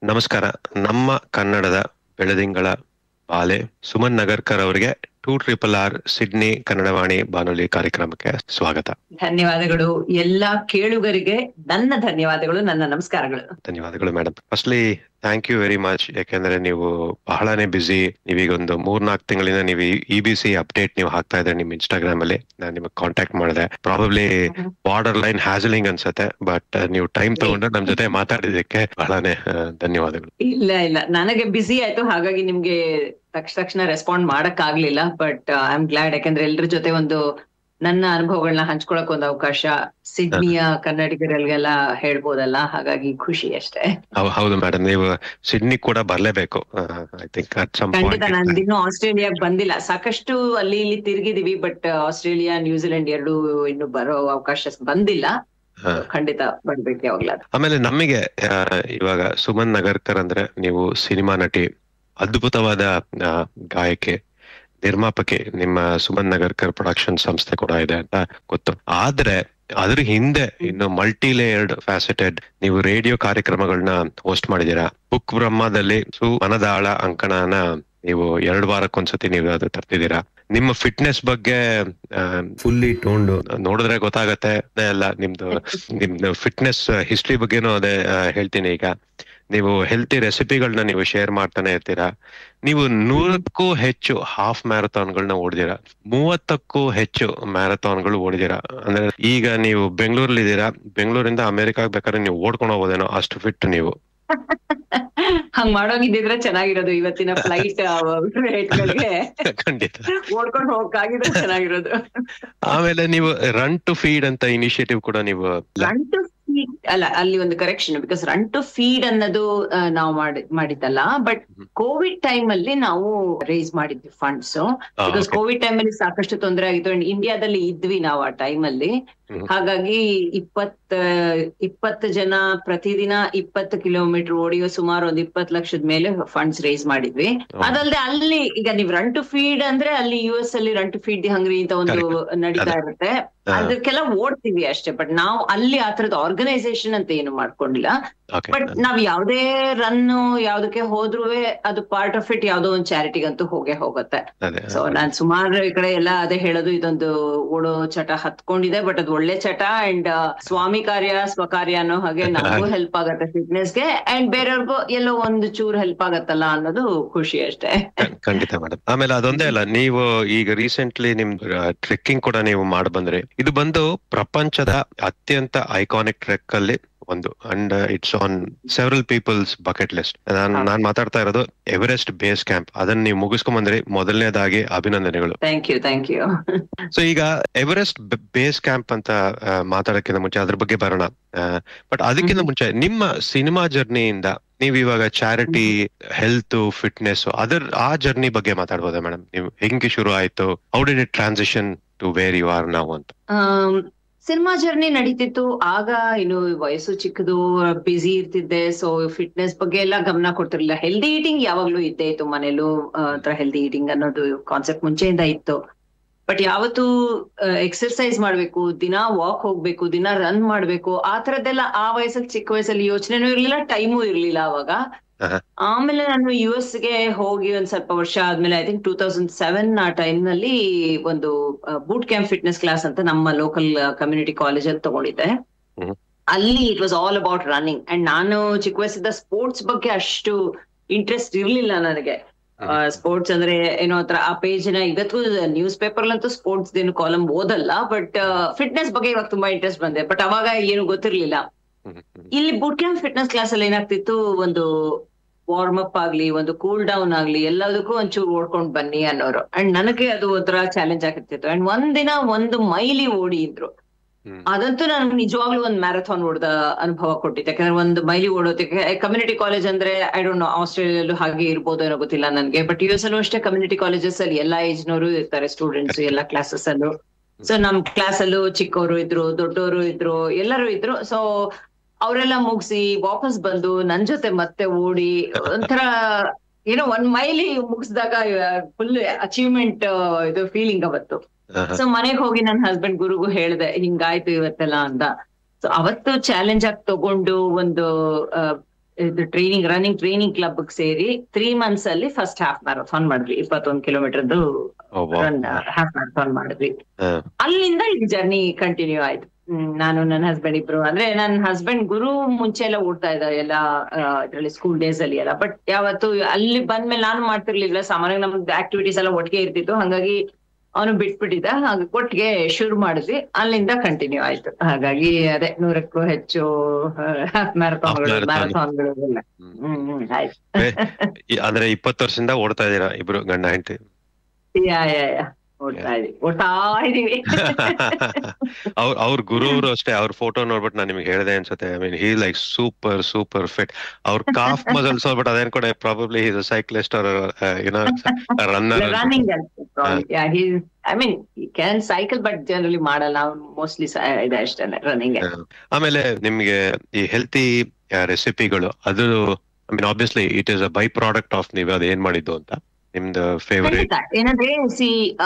ನಮಸ್ಕಾರ ನಮ್ಮ ಕನ್ನಡದ ಬೆಳದಿಂಗಳ ಬಾಲೆ ಸುಮನ್ ನಗರ್ಕರ್ ಅವರಿಗೆ two triple R Sydney Kannadavani ಬಾನುಲಿ ಕಾರ್ಯಕ್ರಮಕ್ಕೆ ಸ್ವಾಗತ ಧನ್ಯವಾದಗಳು ಎಲ್ಲಾ ಕೇಳುಗರಿಗೆ ನನ್ನ ಧನ್ಯವಾದಗಳು ನನ್ನ ನಮಸ್ಕಾರಗಳು ಧನ್ಯವಾದಗಳು madam firstly thank you very much ಯಾಕೆಂದ್ರೆ ನೀವು ಬಹಳನೇ ಬಿಸಿ ನೀವೀಗ ಒಂದು ಮೂರ್ನಾಲ್ಕು ತಿಂಗಳಿಂದ ನೀವು ಇ ಬಿ ಸಿ ಅಪ್ಡೇಟ್ ನೀವು ಹಾಕ್ತಾ ಇದ್ರೆ ನಿಮ್ ಇನ್ಸ್ಟಾಗ್ರಾಮ್ ಅಲ್ಲಿ ನಾನು ನಿಮಗೆ ಕಾಂಟ್ಯಾಕ್ಟ್ ಮಾಡಿದೆ ಪ್ರಾಬಬ್ಲಿ ಬಾರ್ಡರ್ ಲೈನ್ ಹ್ಯಾಸಲಿಂಗ್ ಅನ್ಸುತ್ತೆ ಬಟ್ ನೀವು ಟೈಮ್ ತಗೊಂಡು ನಮ್ ಜೊತೆ ಮಾತಾಡಿದಕ್ಕೆ ಬಹಳನೇ ಆ, ಧನ್ಯವಾದಗಳು ಇಲ್ಲ ಇಲ್ಲ ನನಗೆ ಬಿಸಿ ಆಯ್ತು ಹಾಗಾಗಿ ನಿಮ್ಗೆ ತಕ್ಷ ತಕ್ಷಣ ರೆಸ್ಪಾಂಡ್ ಮಾಡಕ್ ಆಗ್ಲಿಲ್ಲ ಬಟ್ ಐ ಆಮ್ ಗ್ಲಾಡ್ ಯಾಕಂದ್ರೆ ಎಲ್ರ ಜೊತೆ ಒಂದು ನನ್ನ ಅನುಭವಗಳನ್ನ ಹಂಚ್ಕೊಳಕ್ ಒಂದು ಅವಕಾಶ ಸಿಡ್ನಿಯ ಕನ್ನಡಿಗರಿಗೆಲ್ಲ ಹೇಳ್ಬೋದಲ್ಲ ಹಾಗಾಗಿ ಖುಷಿ ಅಷ್ಟೇ ಹೌ- ಹೌದು ಮೇಡಮ್ ನೀವು ಸಿಡ್ನಿ ಕೂಡ ಬರ್ಲೇಬೇಕು ಐ ಥಿಂಕ್ ಅಟ್ ಸಮ್ ಖಂಡಿತ ಪಾಯಿಂಟ್ ನಂದಿನ್ನೂ ಆಸ್ಟ್ರೇಲಿಯಾಗ್ ಬಂದಿಲ್ಲ ಸಾಕಷ್ಟು ಅಲ್ಲಿ ಇಲ್ಲಿ ತಿರುಗಿದೀವಿ ಬಟ್ ಆಸ್ಟ್ರೇಲಿಯಾ ನ್ಯೂಜಿಲೆಂಡ್ ಎರಡು ಇನ್ನು ಬರೋ ಅವಕಾಶ ಬಂದಿಲ್ಲ ಖಂಡಿತ ಬರ್ಬೇಕು ಯಾವಾಗ್ಲಾದ್ರು ಆಮೇಲೆ ನಮಗೆ ಆ, ಇವಾಗ ಸುಮನ್ ನಗರ್ಕರ್ ಅಂದ್ರೆ ನೀವು ಸಿನಿಮಾ ನಟಿ ಅದ್ಭುತವಾದ ಆ, ಗಾಯಕಿ ನಿರ್ಮಾಪಕಿ ನಿಮ್ಮ ಸುಮನ್ ನಗರ್ಕರ್ ಪ್ರೊಡಕ್ಷನ್ ಸಂಸ್ಥೆ ಕೂಡ ಇದೆ ಅಂತ ಗೊತ್ತು ಆದ್ರೆ ಅದ್ರ ಹಿಂದೆ ಇನ್ನು ಮಲ್ಟಿ ಲೇಯರ್ಡ್ ಫ್ಯಾಸೆಟೆಡ್ ನೀವು ರೇಡಿಯೋ ಕಾರ್ಯಕ್ರಮಗಳನ್ನ ಹೋಸ್ಟ್ ಮಾಡಿದೀರಾ ಬುಕ್ ಬ್ರಹ್ಮದಲ್ಲಿ ಸು ಮನದಾಳ ಅಂಕಣನ ನೀವು ಎರಡು ವಾರಕ್ಕೊಂದ್ಸತಿ ನೀವು ಅದು ತರ್ತಿದ್ದೀರಾ ನಿಮ್ಮ ಫಿಟ್ನೆಸ್ ಬಗ್ಗೆ ಫುಲ್ಲಿ ಟೋಂಡು ನೋಡಿದ್ರೆ ಗೊತ್ತಾಗತ್ತೆ ಅದೇ ಅಲ್ಲ ನಿಮ್ದು ನಿಮ್ದು ಫಿಟ್ನೆಸ್ ಹಿಸ್ಟ್ರಿ ಬಗ್ಗೆನೂ ಅದೇ ಆ, ಹೇಳ್ತೀನಿ ಈಗ ನೀವು ಹೆಲ್ತಿ ರೆಸಿಪಿಗಳನ್ನ ನೀವು ಶೇರ್ ಮಾಡ್ತಾನೆ ಇರ್ತೀರಾ ನೀವು ನೂರಕ್ಕೂ ಹೆಚ್ಚು ಹಾಫ್ ಮ್ಯಾರಥಾನ್ಗಳನ್ನ ಓಡಿದಿರಾ ಮೂವತ್ತಕ್ಕೂ ಹೆಚ್ಚು ಮ್ಯಾರಥಾನ್ಗಳು ಓಡಿದಿರಾ ಅಂದ್ರೆ ಈಗ ನೀವು ಬೆಂಗಳೂರಲ್ಲಿ ಇದ್ದೀರಾ ಬೆಂಗಳೂರಿಂದ ಅಮೆರಿಕಾಗ್ ಬೇಕಾದ್ರೆ ನೀವು ಓಡ್ಕೊಂಡು ಹೋಗೋದೇನೋ ಅಷ್ಟು ಫಿಟ್ ನೀವು ಹಂಗ್ ಮಾಡೋಗಿದ್ದಿದ್ರೆ ಚೆನ್ನಾಗಿರೋದು ಇವತ್ತಿನ ಫ್ಲೈಟ್ ರೇಟ್ಗಳಿಗೆ ಖಂಡಿತ ಓಡ್ಕೊಂಡು ಹೋಗಕ್ಕಾಗಿದ್ರೆ ಚೆನ್ನಾಗಿರೋದು ಆಮೇಲೆ ನೀವು ರನ್ ಟು ಫೀಡ್ ಅಂತ ಇನಿಷಿಯೇಟಿವ್ ಕೂಡ ನೀವು ರನ್ ಟು ಫೀಡ್ ಅಲ್ಲ ಅಲ್ಲಿ ಒಂದು correction because run to feed ಅನ್ನೋದು ಆ, ನಾವು ಮಾಡಿ ಮಾಡಿದ್ದಲ್ಲ ಬಟ್ ಹ್ಮ್. ಕೋವಿಡ್ ಟೈಮ್ ಅಲ್ಲಿ ನಾವು ರೇಸ್ ಮಾಡಿದ್ವಿ ಫಂಡ್ಸ್ ಆ, ಬಿಕಾಸ್ okay. ಕೋವಿಡ್ ಟೈಮ್ ಅಲ್ಲಿ ಸಾಕಷ್ಟು ತೊಂದರೆ ಆಗಿತ್ತು ಅಂಡ್ ಇಂಡಿಯಾದಲ್ಲಿ ಇದ್ವಿ ನಾವು ಆ ಟೈಮ್ ಅಲ್ಲಿ ಹ್ಮ್. ಹಾಗಾಗಿ ಇಪ್ಪತ್ತ ಇಪ್ಪತ್ತು ಜನ ಪ್ರತಿದಿನ ಇಪ್ಪತ್ತು ಕಿಲೋಮೀಟರ್ ಓಡಿಯೋ ಸುಮಾರು ಒಂದ್ ಇಪ್ಪತ್ತು ಲಕ್ಷದ ಮೇಲೆ ಫಂಡ್ಸ್ ರೇಸ್ ಮಾಡಿದ್ವಿ ಹ್ಮ್. ಅದಲ್ಲದೆ ಅಲ್ಲಿ ಈಗ ನೀವು ರನ್ ಟು ಫೀಡ್ ಅಂದ್ರೆ ಅಲ್ಲಿ ಯು ಎಸ್ ಅಲ್ಲಿ run to feed the hungry ಅಂತ ಒಂದು ನಡೀತಾ ಇರುತ್ತೆ ಹಾ. ಅದಕ್ಕೆಲ್ಲ ಓಡ್ತೀವಿ ಅಷ್ಟೇ ಬಟ್ ನಾವು ಅಲ್ಲಿ ಆ ತರದ ಆರ್ಗನೈಸೇಷನ್ ಅಂತ ಏನು ಮಾಡ್ಕೊಂಡಿಲ್ಲ Okay. ಬಟ್ ನಾವ್ ಯಾವ್ದೇ ರನ್ ಯಾವ್ದಕ್ಕೆ ಹೋದ್ರೂ ಅದು ಪಾರ್ಟ್ ಆಫ್ ಇಟ್ ಯಾವ್ದೋ ಒಂದು ಚಾರಿಟಿಗಂತೂ ಹೋಗೇ ಹೋಗುತ್ತೆ ಅದೇ ಸೊ ನಾನ್ ಸುಮಾರು ಈ ಕಡೆ ಎಲ್ಲ ಅದೇ ಹೇಳೋದು ಇದೊಂದು ಓಡೋ ಚಟ ಹತ್ಕೊಂಡಿದೆ ಬಟ್ ಅದು ಒಳ್ಳೆ ಚಟ ಅಂಡ್ ಸ್ವಾಮಿ ಕಾರ್ಯ ಸ್ವಕಾರ್ಯ ಅನ್ನೋ ಹಾಗೆ ನಮಗೂ ಹೆಲ್ಪ್ ಆಗತ್ತೆ ಫಿಟ್ನೆಸ್ ಗೆ ಅಂಡ್ ಬೇರೆಯವ್ರಿಗೂ ಎಲ್ಲೋ ಒಂದು ಚೂರ್ ಹೆಲ್ಪ್ ಆಗತ್ತಲ್ಲ ಅನ್ನೋದು ಖುಷಿ ಅಷ್ಟೇ ಖ- ಖಂಡಿತ ಮೇಡಮ್ ಆಮೇಲೆ ಅದೊಂದೇ ಅಲ್ಲ ನೀವು ಈಗ ರೀಸೆಂಟ್ಲಿ ನಿಮ್ ಟ್ರೆಕ್ಕಿಂಗ್ ಕೂಡ ನೀವು ಮಾಡಿ ಬಂದ್ರಿ ಇದು ಬಂದು ಪ್ರಪಂಚದ ಅತ್ಯಂತ ಐಕಾನಿಕ್ ಟ್ರೆಕ್ ಅಲ್ಲಿ ಒಂದು and it's on several people's bucket list ನಾನ್ ಹೌದು. ನಾನ್ ಮಾತಾಡ್ತಾ ಇರೋದು ಎವರೆಸ್ಟ್ ಬೇಸ್ ಕ್ಯಾಂಪ್ ಅದನ್ನ ನೀವು ಮುಗಿಸ್ಕೊಂಡ್ ಬಂದ್ರಿ ಮೊದಲನೇದಾಗಿ ಅಭಿನಂದನೆಗಳು thank you thank you so ಈಗ ಎವರೆಸ್ಟ್ ಬೇಸ್ ಕ್ಯಾಂಪ್ ಅಂತ ಆ, ಮಾತಾಡಕ್ಕಿಂತ ಮುಂಚೆ ಅದ್ರ ಬಗ್ಗೆ ಬರೋಣ ಬಟ್ ಅದಕ್ಕಿಂತ ಮುಂಚೆ ನಿಮ್ಮ ಸಿನಿಮಾ ಜರ್ನಿಯಿಂದ ನೀವು ಇವಾಗ ಚಾರಿಟಿ ಹೆಲ್ತ್ ಫಿಟ್ನೆಸ್ ಅದರ ಆ ಜರ್ನಿ ಬಗ್ಗೆ ಮಾತಾಡ್ಬೋದಾ ಮೇಡಮ್ ನೀವು ಹೆಂಗೆ ಶುರು ಆಯ್ತು how did it transition to where you are ನಾವು ಅಂತ ಸಿನಿಮಾ ಜರ್ನಿ ನಡೀತಿತ್ತು ಆಗ ಇನ್ನು ವಯಸ್ಸು ಚಿಕ್ಕದು ಬ್ಯುಸಿ ಇರ್ತಿದ್ದೆ ಸೊ ಫಿಟ್ನೆಸ್ ಬಗ್ಗೆ ಎಲ್ಲ ಗಮನ ಕೊಡ್ತಿರ್ಲಿಲ್ಲ ಹೆಲ್ದಿ ಈಟಿಂಗ್ ಯಾವಾಗ್ಲೂ ಇದ್ದೇ ಇತ್ತು ಮನೇಲೂ ಹತ್ರ ಹೆಲ್ದಿ ಈಟಿಂಗ್ ಅನ್ನೋದು ಕಾನ್ಸೆಪ್ಟ್ ಮುಂಚೆಯಿಂದ ಇತ್ತು ಬಟ್ ಯಾವತ್ತು ಎಕ್ಸರ್ಸೈಸ್ ಮಾಡ್ಬೇಕು ದಿನ ವಾಕ್ ಹೋಗ್ಬೇಕು ದಿನ ರನ್ ಮಾಡ್ಬೇಕು ಆ ತರದ್ದೆಲ್ಲ ಆ ವಯಸ್ಸಲ್ಲಿ ಚಿಕ್ಕ ವಯಸ್ಸಲ್ಲಿ ಯೋಚನೆನೂ ಇರ್ಲಿಲ್ಲ ಟೈಮು ಇರ್ಲಿಲ್ಲ ಅವಾಗ ಆಹಾ. ಆಮೇಲೆ ನಾನು ಯು ಎಸ್ ಗೆ ಹೋಗಿ ಒಂದ್ ಸ್ವಲ್ಪ ವರ್ಷ ಆದ್ಮೇಲೆ I think two thousand seven ಆ ಟೈಮ್ ನಲ್ಲಿ ಒಂದು ಬೂಟ್ ಕ್ಯಾಂಪ್ ಫಿಟ್ನೆಸ್ ಕ್ಲಾಸ್ ಅಂತ ನಮ್ಮ ಲೋಕಲ್ ಕಮ್ಯುನಿಟಿ ಕಾಲೇಜ್ ಅಲ್ಲಿ ತಗೊಂಡಿದ್ದೆ ಹ್ಮ್. ಅಲ್ಲಿ it was all about running and ನಾನು ಚಿಕ್ಕ ವಯಸ್ಸಿದ್ದ ಸ್ಪೋರ್ಟ್ಸ್ ಬಗ್ಗೆ ಅಷ್ಟು ಇಂಟ್ರೆಸ್ಟ್ ಇರ್ಲಿಲ್ಲ ನನಗೆ ಸ್ಪೋರ್ಟ್ಸ್ ಅಂದ್ರೆ ಏನೋ ಹತ್ರ ಆ ಪೇಜ್ ನ ಇವತ್ತು ನ್ಯೂಸ್ ಪೇಪರ್ ಅಂತೂ ಸ್ಪೋರ್ಟ್ಸ್ ಏನು ಕಾಲಮ್ ಓದಲ್ಲ ಬಟ್ ಫಿಟ್ನೆಸ್ ಬಗ್ಗೆ ಇವಾಗ ತುಂಬಾ ಇಂಟ್ರೆಸ್ಟ್ ಬಂದೆ ಬಟ್ ಅವಾಗ ಏನು ಗೊತ್ತಿರ್ಲಿಲ್ಲ ಇಲ್ಲಿ ಬೂಟ್ ಕ್ಯಾಂಪ್ ಫಿಟ್ನೆಸ್ ಕ್ಲಾಸ್ ಅಲ್ಲಿ ಏನಾಗ್ತಿತ್ತು ಒಂದು ವಾರ್ಮ್ ಅಪ್ ಆಗ್ಲಿ ಒಂದು ಕೂಲ್ ಡೌನ್ ಆಗ್ಲಿ ಎಲ್ಲದಕ್ಕೂ ಒಂಚೂರು ಓಡ್ಕೊಂಡ್ ಬನ್ನಿ ಅನ್ನೋರು ಅಂಡ್ ನನಗೆ ಅದು ಒಂಥರ ಚಾಲೆಂಜ್ ಆಗ್ತಿತ್ತು ಅಂಡ್ ಒಂದಿನ ಒಂದು ಮೈಲಿ ಓಡಿ ಇದ್ರು ಅದಂತೂ ನನಗೆ ನಿಜವಾಗ್ಲೂ ಒಂದು ಮ್ಯಾರಥಾನ್ ಓಡಿದ ಅನುಭವ ಕೊಟ್ಟಿತ್ತು ಯಾಕಂದ್ರೆ ಒಂದು ಮೈಲಿ ಓಡೋದಕ್ಕೆ ಕಮ್ಯುನಿಟಿ ಕಾಲೇಜ್ ಅಂದ್ರೆ ಐ ಡೋಂಟ್ ನೋ ಆಸ್ಟ್ರೇಲಿಯಲ್ಲೂ ಹಾಗೆ ಇರ್ಬೋದು ಏನೋ ಗೊತ್ತಿಲ್ಲ ನನಗೆ ಬಟ್ ಯು ಎಸ್ ಅಲ್ಲೂ ಅಷ್ಟೇ ಕಮ್ಯುನಿಟಿ ಕಾಲೇಜಸ್ ಅಲ್ಲಿ ಎಲ್ಲಾ ಏಜ್ ನವರು ಇರ್ತಾರೆ ಸ್ಟೂಡೆಂಟ್ಸ್ ಎಲ್ಲಾ ಕ್ಲಾಸಸ್ ಅಲ್ಲೂ ಸೊ ನಮ್ ಕ್ಲಾಸ್ ಅಲ್ಲೂ ಚಿಕ್ಕವರು ಇದ್ರು ದೊಡ್ಡವರು ಇದ್ರು ಎಲ್ಲರೂ ಇದ್ರು ಸೊ ಅವರೆಲ್ಲ ಮುಗಿಸಿ ವಾಪಸ್ ಬಂದು ನನ್ ಜೊತೆ ಮತ್ತೆ ಓಡಿ ಒಂಥರ ಏನೋ ಒಂದ್ ಮೈಲಿ ಮುಗಿಸಿದಾಗ ಫುಲ್ ಅಚೀವ್ಮೆಂಟ್ ಇದು ಫೀಲಿಂಗ್ ಅವತ್ತು ಸೊ ಮನೆಗ್ ಹೋಗಿ ನನ್ನ ಹಸ್ಬೆಂಡ್ ಗುರುಗೂ ಹೇಳ್ದೆ ಹಿಂಗಾಯ್ತು ಇವತ್ತೆಲ್ಲ ಅಂತ ಸೊ ಅವತ್ತು ಚಾಲೆಂಜ್ ಆಗಿ ತಗೊಂಡು ಒಂದು ಇದು ಟ್ರೈನಿಂಗ್ ರನ್ನಿಂಗ್ ಟ್ರೈನಿಂಗ್ ಕ್ಲಬ್ ಸೇರಿ ತ್ರೀ ಮಂತ್ಸ್ ಅಲ್ಲಿ ಫಸ್ಟ್ ಹಾಫ್ ಮ್ಯಾರಥಾನ್ ಮಾಡಿದ್ವಿ ಇಪ್ಪತ್ತೊಂದು ಕಿಲೋಮೀಟರ್ದು ಓ, wow. ರನ್ ಹಾಫ್ ಮ್ಯಾರಥಾನ್ ಮಾಡಿದ್ವಿ ಹಾ. ಅಲ್ಲಿಂದ ಈ ಜರ್ನಿ ಕಂಟಿನ್ಯೂ ಆಯ್ತು ಹ್ಮ್, ನಾನು ನನ್ನ ಹಸ್ಬೆಂಡ್ ಇಬ್ರು ಅಂದ್ರೆ ನನ್ನ ಹಸ್ಬೆಂಡ್ ಗುರು ಮುಂಚೆ ಎಲ್ಲ ಓಡ್ತಾ ಇದ್ದ ಎಲ್ಲ ಇದ್ರಲ್ಲಿ ಸ್ಕೂಲ್ ಡೇಸ್ ಅಲ್ಲಿ ಎಲ್ಲ ಬಟ್ ಯಾವತ್ತು ಅಲ್ಲಿ ಬಂದ್ಮೇಲೆ ನಾನು ಮಾಡ್ತಿರ್ಲಿಲ್ಲ ಸಾಮಾನ್ಯವಾಗಿ ನಮ್ದು ಆಕ್ಟಿವಿಟೀಸ್ ಎಲ್ಲ ಒಟ್ಟಿಗೆ ಇರ್ತಿತ್ತು ಹಾಗಾಗಿ ಅವನು ಬಿಟ್ಬಿಟ್ಟಿದ್ದ ಹಾಗೆ ಒಟ್ಟಿಗೆ ಶುರು ಮಾಡಿದ್ವಿ ಅಲ್ಲಿಂದ ಕಂಟಿನ್ಯೂ ಆಯ್ತು ಹಾಗಾಗಿ ಅದೇ ನೂರಕ್ಕೂ ಹೆಚ್ಚು ಮ್ಯಾರಥಾನ್ಗಳು marathon. ಮ್ಯಾರಥಾನ್ಗಳು ಎಲ್ಲ ಹ್ಮ್. ಹ್ಮ್ ಹ್ಮ್ ಆಯ್ತು ಈ- ಅಂದ್ರೆ ಇಪ್ಪತ್ತು ವರ್ಷದಿಂದ ಓಡ್ತಾ ಇದೀರಾ ಇಬ್ರು ಗಂಡ ಹೆಂಡತಿ ಯಾ ಯಾ ಯಾ ಓಡ್ತಾ ಇದೀವಿ ಓಡ್ತಾ ಇದೀವಿ ಅವ್ರ ಅವ್ರ ಗುರುವ್ರು ಅಷ್ಟೇ ಅವ್ರ ಫೋಟೋ ನೋಡ್ಬಿಟ್ಟು ನಾನು ನಿಮ್ಗೆ ಹೇಳಿದೆ ಅನ್ಸುತ್ತೆ I mean he like super super fit ಅವ್ರ ಕಾಫ್ ಮಸಲ್ಸ್ ನೋಡ್ಬಿಟ್ಟು ಅದೇನ್ ಕೂಡ ಪ್ರಾಬಬ್ಲಿ ಈಸ್ ಸೈಕ್ಲಿಸ್ಟ್ ಅವ್ರ ಏನೋ runner running I mean can cycle but generally ಮಾಡಲ್ಲ ಅವ್ನು ಮೋಸ್ಟ್ಲಿ ಇದೆ ಅಷ್ಟೇ ರನ್ನಿಂಗ್ ಆಮೇಲೆ ನಿಮ್ಗೆ ಈ ಹೆಲ್ತಿ ರೆಸಿಪಿಗಳು ಅದು I mean obviously it is a by product of ನೀವು ಅದು ಏನ್ ಮಾಡಿದ್ದು ಅಂತ ನಿಮ್ದು ಫೇವರೇಟ್ ಖಂಡಿತ ಏನಂದ್ರೆ ಸಿ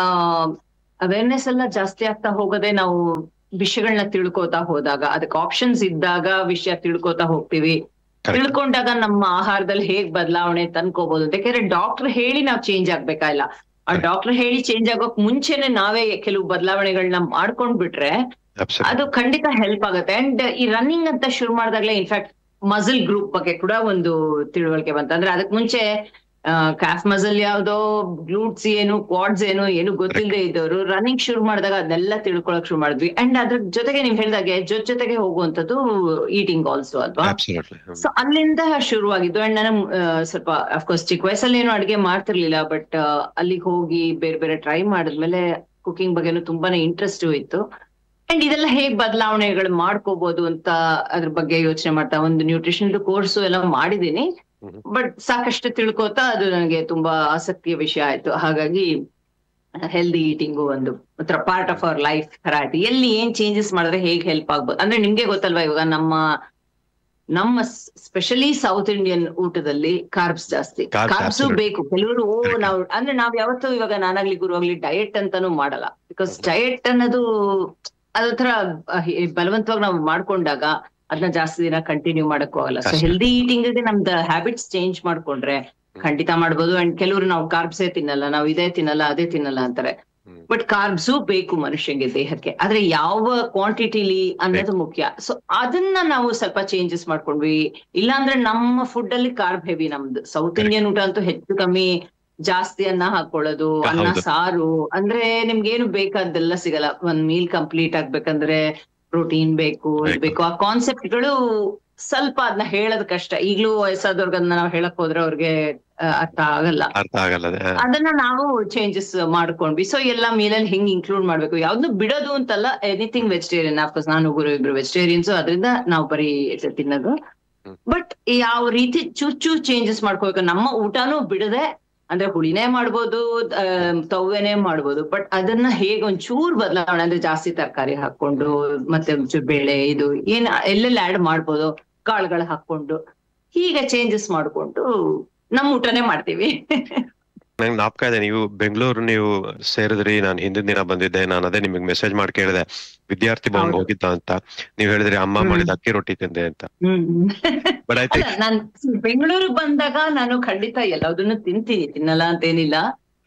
ಅವೇರ್ನೆಸ್ ಎಲ್ಲ ಜಾಸ್ತಿ ಆಗ್ತಾ ಹೋಗೋದೇ ನಾವು ವಿಷಯಗಳನ್ನ ತಿಳ್ಕೋತಾ ಹೋದಾಗ ಅದಕ್ಕೆ ಆಪ್ಷನ್ಸ್ ಇದ್ದಾಗ ವಿಷಯ ತಿಳ್ಕೋತಾ ಹೋಗ್ತೀವಿ ತಿಳ್ಕೊಂಡಾಗ ನಮ್ಮ ಆಹಾರದಲ್ಲಿ ಹೇಗ್ ಬದಲಾವಣೆ ತಂದ್ಕೋಬಹುದು ಅಂತ ಯಾಕಂದ್ರೆ ಡಾಕ್ಟರ್ ಹೇಳಿ ನಾವ್ ಚೇಂಜ್ ಆಗ್ಬೇಕಾಗಿಲ್ಲ ಆ Correct. ಡಾಕ್ಟರ್ ಹೇಳಿ ಚೇಂಜ್ ಆಗೋಕ್ ಮುಂಚೆನೆ ನಾವೇ ಕೆಲವು ಬದಲಾವಣೆಗಳನ್ನ ಮಾಡ್ಕೊಂಡ್ ಬಿಟ್ರೆ ಅದು ಖಂಡಿತ ಹೆಲ್ಪ್ ಆಗುತ್ತೆ ಅಂಡ್ ಈ ರನ್ನಿಂಗ್ ಅಂತ ಶುರು ಮಾಡಿದಾಗ್ಲೇ ಇನ್ಫ್ಯಾಕ್ಟ್ ಮಸಲ್ ಗ್ರೂಪ್ ಬಗ್ಗೆ ಕೂಡ ಒಂದು ತಿಳುವಳಿಕೆ ಬಂತು ಅಂದ್ರೆ ಅದಕ್ ಮುಂಚೆ ಕ್ಯಾಫ್ ಮಸಲ್ ಯಾವ್ದೋ ಗ್ಲೂಟ್ಸ್ ಏನು ಕ್ವಾಡ್ಸ್ ಏನು ಏನು ಗೊತ್ತಿಲ್ಲದೆ ಇದ್ದವರು ರನ್ನಿಂಗ್ ಶುರು ಮಾಡಿದಾಗ ಅದನ್ನೆಲ್ಲ ತಿಳ್ಕೊಳಕ್ ಶುರು ಮಾಡಿದ್ವಿ ಅಂಡ್ ಅದ್ರ ಜೊತೆಗೆ ನೀವ್ ಹೇಳ್ದಾಗೆ ಜೊತೆ ಜೊತೆಗೆ ಹೋಗುವಂತದ್ದು ಈಟಿಂಗ್ ಆಲ್ಸೋ ಅಲ್ವಾ ಅಬ್ಸಲ್ಯೂಟ್ಲಿ ಸೊ ಅಲ್ಲಿಂದ ಶುರುವಾಗಿದ್ದು ಅಂಡ್ ನಾನು ಆ, ಸ್ವಲ್ಪ ಅಫ್ಕೋರ್ಸ್ ಚಿಕ್ಕ ವಯಸ್ಸಲ್ಲಿ ಏನು ಅಡಿಗೆ ಮಾಡ್ತಿರ್ಲಿಲ್ಲ ಬಟ್ ಅಲ್ಲಿಗೆ ಹೋಗಿ ಬೇರೆ ಬೇರೆ ಟ್ರೈ ಮಾಡಿದ್ಮೇಲೆ ಕುಕಿಂಗ್ ಬಗ್ಗೆನೂ ತುಂಬಾನೇ ಇಂಟ್ರೆಸ್ಟ್ ಇತ್ತು ಅಂಡ್ ಇದೆಲ್ಲ ಹೇಗ್ ಬದಲಾವಣೆಗಳು ಮಾಡ್ಕೋಬಹುದು ಅಂತ ಅದ್ರ ಬಗ್ಗೆ ಯೋಚನೆ ಮಾಡ್ತಾ ಒಂದು ನ್ಯೂಟ್ರಿಷನ್ ಕೋರ್ಸ್ ಎಲ್ಲ ಮಾಡಿದೀನಿ ಹ್ಮ್. ಬಟ್ ಸಾಕಷ್ಟು ತಿಳ್ಕೊತಾ ಅದು ನನಗೆ ತುಂಬಾ ಆಸಕ್ತಿಯ ವಿಷಯ ಆಯ್ತು ಹಾಗಾಗಿ ಹೆಲ್ದಿ ಈಟಿಂಗು ಒಂದು ಒಂಥರ ಪಾರ್ಟ್ ಆಫ್ ಅವರ್ ಲೈಫ್ ತರ ಆಯ್ತು ಎಲ್ಲಿ ಏನ್ ಚೇಂಜಸ್ ಮಾಡಿದ್ರೆ ಹೇಗ್ ಹೆಲ್ಪ್ ಆಗ್ಬೋದು ಅಂದ್ರೆ ನಿಮ್ಗೆ ಗೊತ್ತಲ್ವಾ ಇವಾಗ ನಮ್ಮ ನಮ್ಮ ಸ್ಪೆಷಲಿ ಸೌತ್ ಇಂಡಿಯನ್ ಊಟದಲ್ಲಿ ಕಾರ್ಬ್ಸ್ ಜಾಸ್ತಿ Carbs, ಕಾರ್ಬ್ಸ್ absolutely. ಬೇಕು ಕೆಲವರು ಓ Correct. ನಾವು ಅಂದ್ರೆ ನಾವ್ ಯಾವತ್ತೂ ಇವಾಗ ನಾನಾಗ್ಲಿ ಗುರು ಆಗ್ಲಿ ಡಯಟ್ ಅಂತಾನು ಮಾಡಲ್ಲ ಬಿಕಾಸ್ ಹ್ಮ್. ಡಯಟ್ ಅನ್ನೋದು ಅದೊಂಥರ ಬಲವಂತವಾಗಿ ನಾವು ಮಾಡ್ಕೊಂಡಾಗ ಅದನ್ನ ಜಾಸ್ತಿ ದಿನ ಕಂಟಿನ್ಯೂ ಮಾಡಕ್ಕೂ ಆಗಲ್ಲ ಸೊ ಕಷ್ಟ. ಹೆಲ್ದಿ ಈಟಿಂಗ್ ನಮ್ದು ಹ್ಯಾಬಿಟ್ಸ್ ಚೇಂಜ್ ಮಾಡ್ಕೊಂಡ್ರೆ ಖಂಡಿತ ಮಾಡ್ಬೋದು ಅಂಡ್ ಕೆಲವರು ನಾವು ಕಾರ್ಬ್ಸೇ ತಿನ್ನಲ್ಲ ನಾವು ಇದೇ ತಿನ್ನಲ್ಲ ಅದೇ ತಿನ್ನಲ್ಲ ಅಂತಾರೆ ಹ್ಮ್. ಬಟ್ ಕಾರ್ಬ್ಸು ಬೇಕು ಮನುಷ್ಯಂಗೆ ದೇಹಕ್ಕೆ ಆದ್ರೆ ಯಾವ ಕ್ವಾಂಟಿಟಿಲಿ ಅನ್ನೋದು ಮುಖ್ಯ ಸೊ ಅದನ್ನ ನಾವು ಸ್ವಲ್ಪ ಚೇಂಜಸ್ ಮಾಡ್ಕೊಂಡ್ವಿ ಇಲ್ಲಾಂದ್ರೆ ನಮ್ಮ ಫುಡ್ ಅಲ್ಲಿ ಕಾರ್ಬ್ ಹೆವಿ ನಮ್ದು ಸೌತ್ ಇಂಡಿಯನ್ ಊಟ ಅಂತೂ ಹೆಚ್ಚು ಕಮ್ಮಿ ಜಾಸ್ತಿ ಅನ್ನ ಹಾಕೊಳ್ಳೋದು ಅನ್ನ ಹೌದು. ಸಾರು ಅಂದ್ರೆ ನಿಮ್ಗೇನು ಬೇಕಾದ್ದೆಲ್ಲ ಸಿಗಲ್ಲ ಒಂದ್ ಮೀಲ್ ಕಂಪ್ಲೀಟ್ ಆಗ್ಬೇಕಂದ್ರೆ ಪ್ರೋಟೀನ್ ಬೇಕು ಇದ್ ಬೇಕು. ಬೇಕು ಆ ಕಾನ್ಸೆಪ್ಟ್ ಗಳು ಸ್ವಲ್ಪ ಅದನ್ನ ಹೇಳೋದ್ ಕಷ್ಟ ಈಗ್ಲೂ ವಯಸ್ಸಾದವ್ರಿಗೆ ಅದನ್ನ ನಾವು ಹೇಳಕ್ ಹೋದ್ರೆ ಅವ್ರಿಗೆ ಆ, ಅರ್ಥ ಆಗಲ್ಲ ಅರ್ಥ ಆಗಲ್ಲ ಅದೇ. ಹಾ. ಅದನ್ನ ನಾವು ಚೇಂಜಸ್ ಮಾಡ್ಕೊಂಡ್ವಿ ಸೊ ಎಲ್ಲ ಮೀಲಲ್ಲಿ ಹೆಂಗ್ ಇನ್ಕ್ಲೂಡ್ ಮಾಡ್ಬೇಕು ಯಾವ್ದು ಬಿಡೋದು ಅಂತಲ್ಲ ಎನಿಥಿಂಗ್ ವೆಜಿಟೇರಿಯನ್ ಅಫ್ಕೋರ್ಸ್ ನಾನು ಗುರು ಇಬ್ರು ವೆಜಿಟೇರಿಯನ್ಸ್ ಅದರಿಂದ ನಾವು ಬರೀ ಇದು ತಿನ್ನೋದು ಹ್ಮ್. ಬಟ್ ಯಾವ ರೀತಿ ಚೂಚು ಚೇಂಜಸ್ ಮಾಡ್ಕೋಬೇಕು ನಮ್ಮ ಊಟನೂ ಬಿಡದೆ ಅಂದ್ರೆ ಹುಳಿನೇ ಮಾಡ್ಬೋದು ಆ, ತವ್ವೆನೇ ಮಾಡ್ಬೋದು ಬಟ್ ಅದನ್ನ ಹೇಗೆ ಒಂಚೂರ್ ಬದಲಾವಣೆ ಅಂದ್ರೆ ಜಾಸ್ತಿ ತರಕಾರಿ ಹಾಕೊಂಡು ಮತ್ತೆ ಒಂಚೂರು ಬೇಳೆ ಇದು ಏನ್ ಎಲ್ಲೆಲ್ಲ ಆಡ್ ಮಾಡ್ಬೋದು ಕಾಳುಗಳು ಹಾಕೊಂಡು ಹೀಗೆ ಚೇಂಜಸ್ ಮಾಡ್ಕೊಂಡು ನಮ್ಮ ಊಟನೇ ಮಾಡ್ತೀವಿ ನಂಗೆ ನಾಪ್ಕ ಇದೆ ನೀವು ಬೆಂಗಳೂರು ನೀವು ಸೇರಿದ್ರಿ ನಾನು ಹಿಂದಿನ ದಿನ ಬಂದಿದ್ದೆ ನಾನು ಅದೇ ನಿಮಗೆ ಮೆಸೇಜ್ ಮಾಡಿ ಕೇಳಿದೆ ವಿದ್ಯಾರ್ಥಿ ಭವನ್ ಹೌದು. ಹೋಗಿದ್ದ ಅಂತ ನೀವ್ ಹೇಳಿದ್ರಿ ಅಮ್ಮ ಹ್ಮ್. ಮಾಡಿದ ಅಕ್ಕಿ ರೊಟ್ಟಿ ತಿಂದೆ ಅಂತ ಹ್ಮ್ ಬಟ್ ಐ ಅಲ್ಲ ಥಿಂಕ್ ನಾನ್ ಬೆಂಗಳೂರಿಗೆ ಬಂದಾಗ ನಾನು ಖಂಡಿತ ಎಲ್ಲದನ್ನು ತಿಂತೀನಿ ತಿನ್ನಲ್ಲ ಅಂತೇನಿಲ್ಲ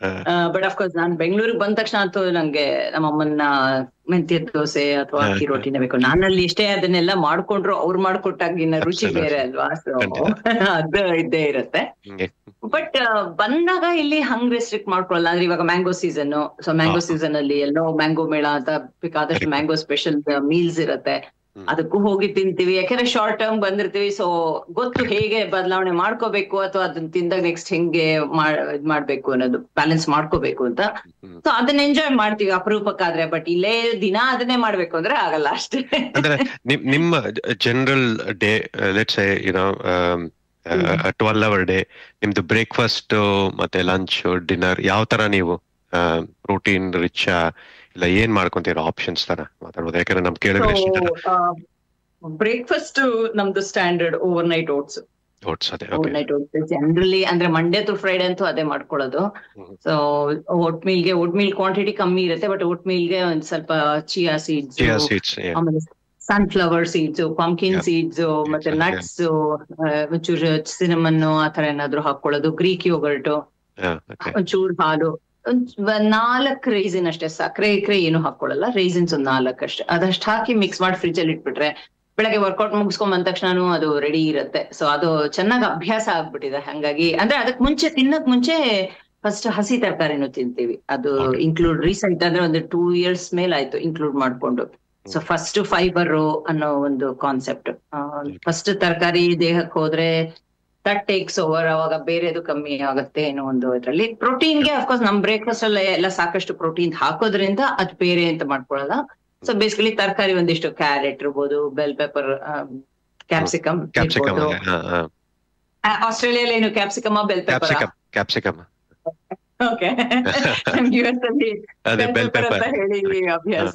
ಬಟ್ ಅಫ್ಕೋರ್ಸ್ ನಾನ್ ಬೆಂಗಳೂರಿಗೆ ಬಂದ ತಕ್ಷಣ ಅಂತೂ ನಂಗೆ ನಮ್ಮ ಅಮ್ಮನ ಮೆಂತ್ಯದ ದೋಸೆ ಅಥವಾ ಅಕ್ಕಿ ಹಾ, ಹಾ. ರೊಟ್ಟಿನೇ ಬೇಕು ನಾನಲ್ಲಿ ಇಷ್ಟೇ ಅದನ್ನೆಲ್ಲ ಮಾಡ್ಕೊಂಡ್ರು ಅವ್ರು ಮಾಡ್ಕೊಟ್ಟಾಗಿನ ರುಚಿ Absolutely. ಬೇರೆ ಅಲ್ವಾ ಸೊ ಖಂಡಿತ. ಅದು ಇದ್ದೇ ಇರುತ್ತೆ ಬಟ್ ಬಂದಾಗ ಇಲ್ಲಿ ಹಂಗ್ ರೆಸ್ಟ್ರಿಕ್ಟ್ ಮಾಡ್ಕೊಳಲ್ಲ ಅಂದ್ರೆ ಇವಾಗ ಮ್ಯಾಂಗೋ ಸೀಸನ್ ಸೊ ಮ್ಯಾಂಗೋ ಹಾ. ಸೀಸನ್ ಅಲ್ಲಿ ಎಲ್ಲೋ ಮ್ಯಾಂಗೋ ಮೇಳ ಅಂತ ಬೇಕಾದಷ್ಟು Correct. ಮ್ಯಾಂಗೋ ಸ್ಪೆಷಲ್ ಮೀಲ್ಸ್ ಇರುತ್ತೆ ಹ್ಮ್. ಅದಕ್ಕೂ ಹೋಗಿ ತಿಂತೀವಿ ಯಾಕಂದ್ರೆ ಶಾರ್ಟ್ ಟರ್ಮ್ ಬಂದಿರ್ತೀವಿ ಸೊ ಗೊತ್ತು ಹೇಗೆ ಬದಲಾವಣೆ ಮಾಡ್ಕೋಬೇಕು ಅಥವಾ ಅದನ್ನ ತಿಂದಾಗ ನೆಕ್ಸ್ಟ್ ಹೆಂಗೆ ಮಾಡ್- ಇದ್ ಮಾಡ್ಬೇಕು ಅನ್ನೋದು ಬ್ಯಾಲೆನ್ಸ್ ಮಾಡ್ಕೋಬೇಕು ಅಂತ ಸೊ ಅದನ್ನ ಎಂಜಾಯ್ ಮಾಡ್ತೀವಿ ಅಪರೂಪಕ್ಕಾದ್ರೆ ಬಟ್ ಇಲ್ಲೇ ದಿನ ಅದನ್ನೇ ಮಾಡ್ಬೇಕು ಅಂದ್ರೆ ಆಗಲ್ಲ ಅಷ್ಟೇ ಅಂದ್ರೆ ನಿಮ್ ನಿಮ್ಮ general day let's you know twelve hour day ನಿಮ್ದು ಬ್ರೇಕ್ಫಾಸ್ಟ್ ಮತ್ತೆ ಲಂಚ್ ಡಿನ್ನರ್ ಯಾವ ತರ ನೀವು ಪ್ರೋಟೀನ್ ರಿಚ್ ಇಲ್ಲ ಏನ್ ಮಾಡ್ಕೊಂತೀರ ಆಪ್ಷನ್ಸ್ ತರ ಮಾತಾಡ್ಬೋದು ಯಾಕಂದ್ರೆ ನಮ್ ಕೇಳಿದ್ರೆ ಎಷ್ಟು ಜನ ಬ್ರೇಕ್ಫಾಸ್ಟ್ ನಮ್ದು standard overnight oats oats ಅದೇ over okay night oats generally ಅಂದ್ರೆ ಮಂಡೇ ಟು ಫ್ರೈಡೆ ಅಂತೂ ಅದೇ ಮಾಡ್ಕೊಳ್ಳೋದು ಹ್ಮ್. ಸೊ ಓಟ್ ಮೀಲ್ಗೆ ಓಟ್ ಮೀಲ್ ಕ್ವಾಂಟಿಟಿ ಕಮ್ಮಿ ಇರುತ್ತೆ ಬಟ್ ಓಟ್ ಮೀಲ್ಗೆ ಒಂದ್ ಸ್ವಲ್ಪ ಚಿಯಾ ಸೀಡ್ಸ್ ಚಿಯಾ ಸೀಡ್ಸ್ ಆಮೇಲೆ sunflower seeds pumpkin Yeah. Seeds ಮತ್ತೆ Exactly, ನಟ್ಸ್ ಒಂಚೂರು ಸಿನಮನ್ ಆತರ ಏನಾದ್ರು ಹಾಕೊಳ್ಳೋದು ಗ್ರೀಕ್ ಯೋಗರ್ಟ್ ಓಕೆ ಒಂಚೂರು ಹಾಲು ಒಂದ್ ನಾಲ್ಕ್ ರೈಸಿನ್ ಅಷ್ಟೇ ಸಕ್ಕರೆ ಇಕ್ರೆ ಏನು ಹಾಕೊಳ್ಳಲ್ಲ ರೈಸಿನ್ಸ್ ಒಂದ್ ನಾಲ್ಕ್ ಅಷ್ಟೇ ಅದಷ್ಟು ಹಾಕಿ ಮಿಕ್ಸ್ ಮಾಡಿ ಫ್ರಿಜ್ ಅಲ್ಲಿ ಇಟ್ಬಿಟ್ರೆ ಬೆಳಗ್ಗೆ ವರ್ಕೌಟ್ ಮುಗಿಸ್ಕೊಂಡ್ ಬಂದ ತಕ್ಷಣನು ಅದು ರೆಡಿ ಇರುತ್ತೆ ಸೊ ಅದು ಚೆನ್ನಾಗಿ ಅಭ್ಯಾಸ ಆಗ್ಬಿಟ್ಟಿದೆ ಹಂಗಾಗಿ ಅಂದ್ರೆ ಅದಕ್ ಮುಂಚೆ ತಿನ್ನಕ್ ಮುಂಚೆ ಫಸ್ಟ್ ಹಸಿ ತರಕಾರಿನೂ ತಿಂತೀವಿ ಅದು Okay. ಇನ್ಕ್ಲೂಡ್ ರೀಸೆಂಟ್ ಅಂದ್ರೆ ಒಂದು ಟೂ ಇಯರ್ಸ್ ಮೇಲೆ ಆಯ್ತು ಇನ್ಕ್ಲೂಡ್ ಮಾಡ್ಕೊಂಡು ಸೊ ಫಸ್ಟ್ ಫೈಬರ್ ಅನ್ನೋ ಒಂದು ಕಾನ್ಸೆಪ್ಟ್ ಫಸ್ಟ್ ತರಕಾರಿ ದೇಹಕ್ಕೆ ಹೋದ್ರೆ ದಟ್ ಟೇಕ್ಸ್ ಓವರ್ ಅವಾಗ ಬೇರೆದು ಕಮ್ಮಿ ಆಗುತ್ತೆ ಏನೋ ಒಂದು ಇದ್ರಲ್ಲಿ ಪ್ರೋಟೀನ್ಗೆ ಅಫ್ಕೋರ್ಸ್ ನಮ್ ಬ್ರೇಕ್ಫಾಸ್ಟ್ ಅಲ್ಲಿ ಎಲ್ಲ ಸಾಕಷ್ಟು ಪ್ರೋಟೀನ್ ಹಾಕೋದ್ರಿಂದ ಅದು ಬೇರೆ ಅಂತ ಮಾಡ್ಕೊಳ್ಳಲ್ಲ ಸೊ ಬೇಸಿಕಲಿ ತರಕಾರಿ ಒಂದಿಷ್ಟು ಕ್ಯಾರೆಟ್ ಇರ್ಬೋದು ಬೆಲ್ ಪೆಪರ್ ಕ್ಯಾಪ್ಸಿಕಮ್ ಕ್ಯಾಪ್ಸಿಕಮ್ ಆಸ್ಟ್ರೇಲಿಯಲ್ಲಿ ಏನು capsicum bell pepper capsicum capsicum okay ನಮ್ಗೆ US ಅಲ್ಲಿ ಅದೇ bell ಬೆಲ್ pepper ಪೆಪ್ಪರ್ ಅಂತ ಹೇಳಿ ಅಭ್ಯಾಸ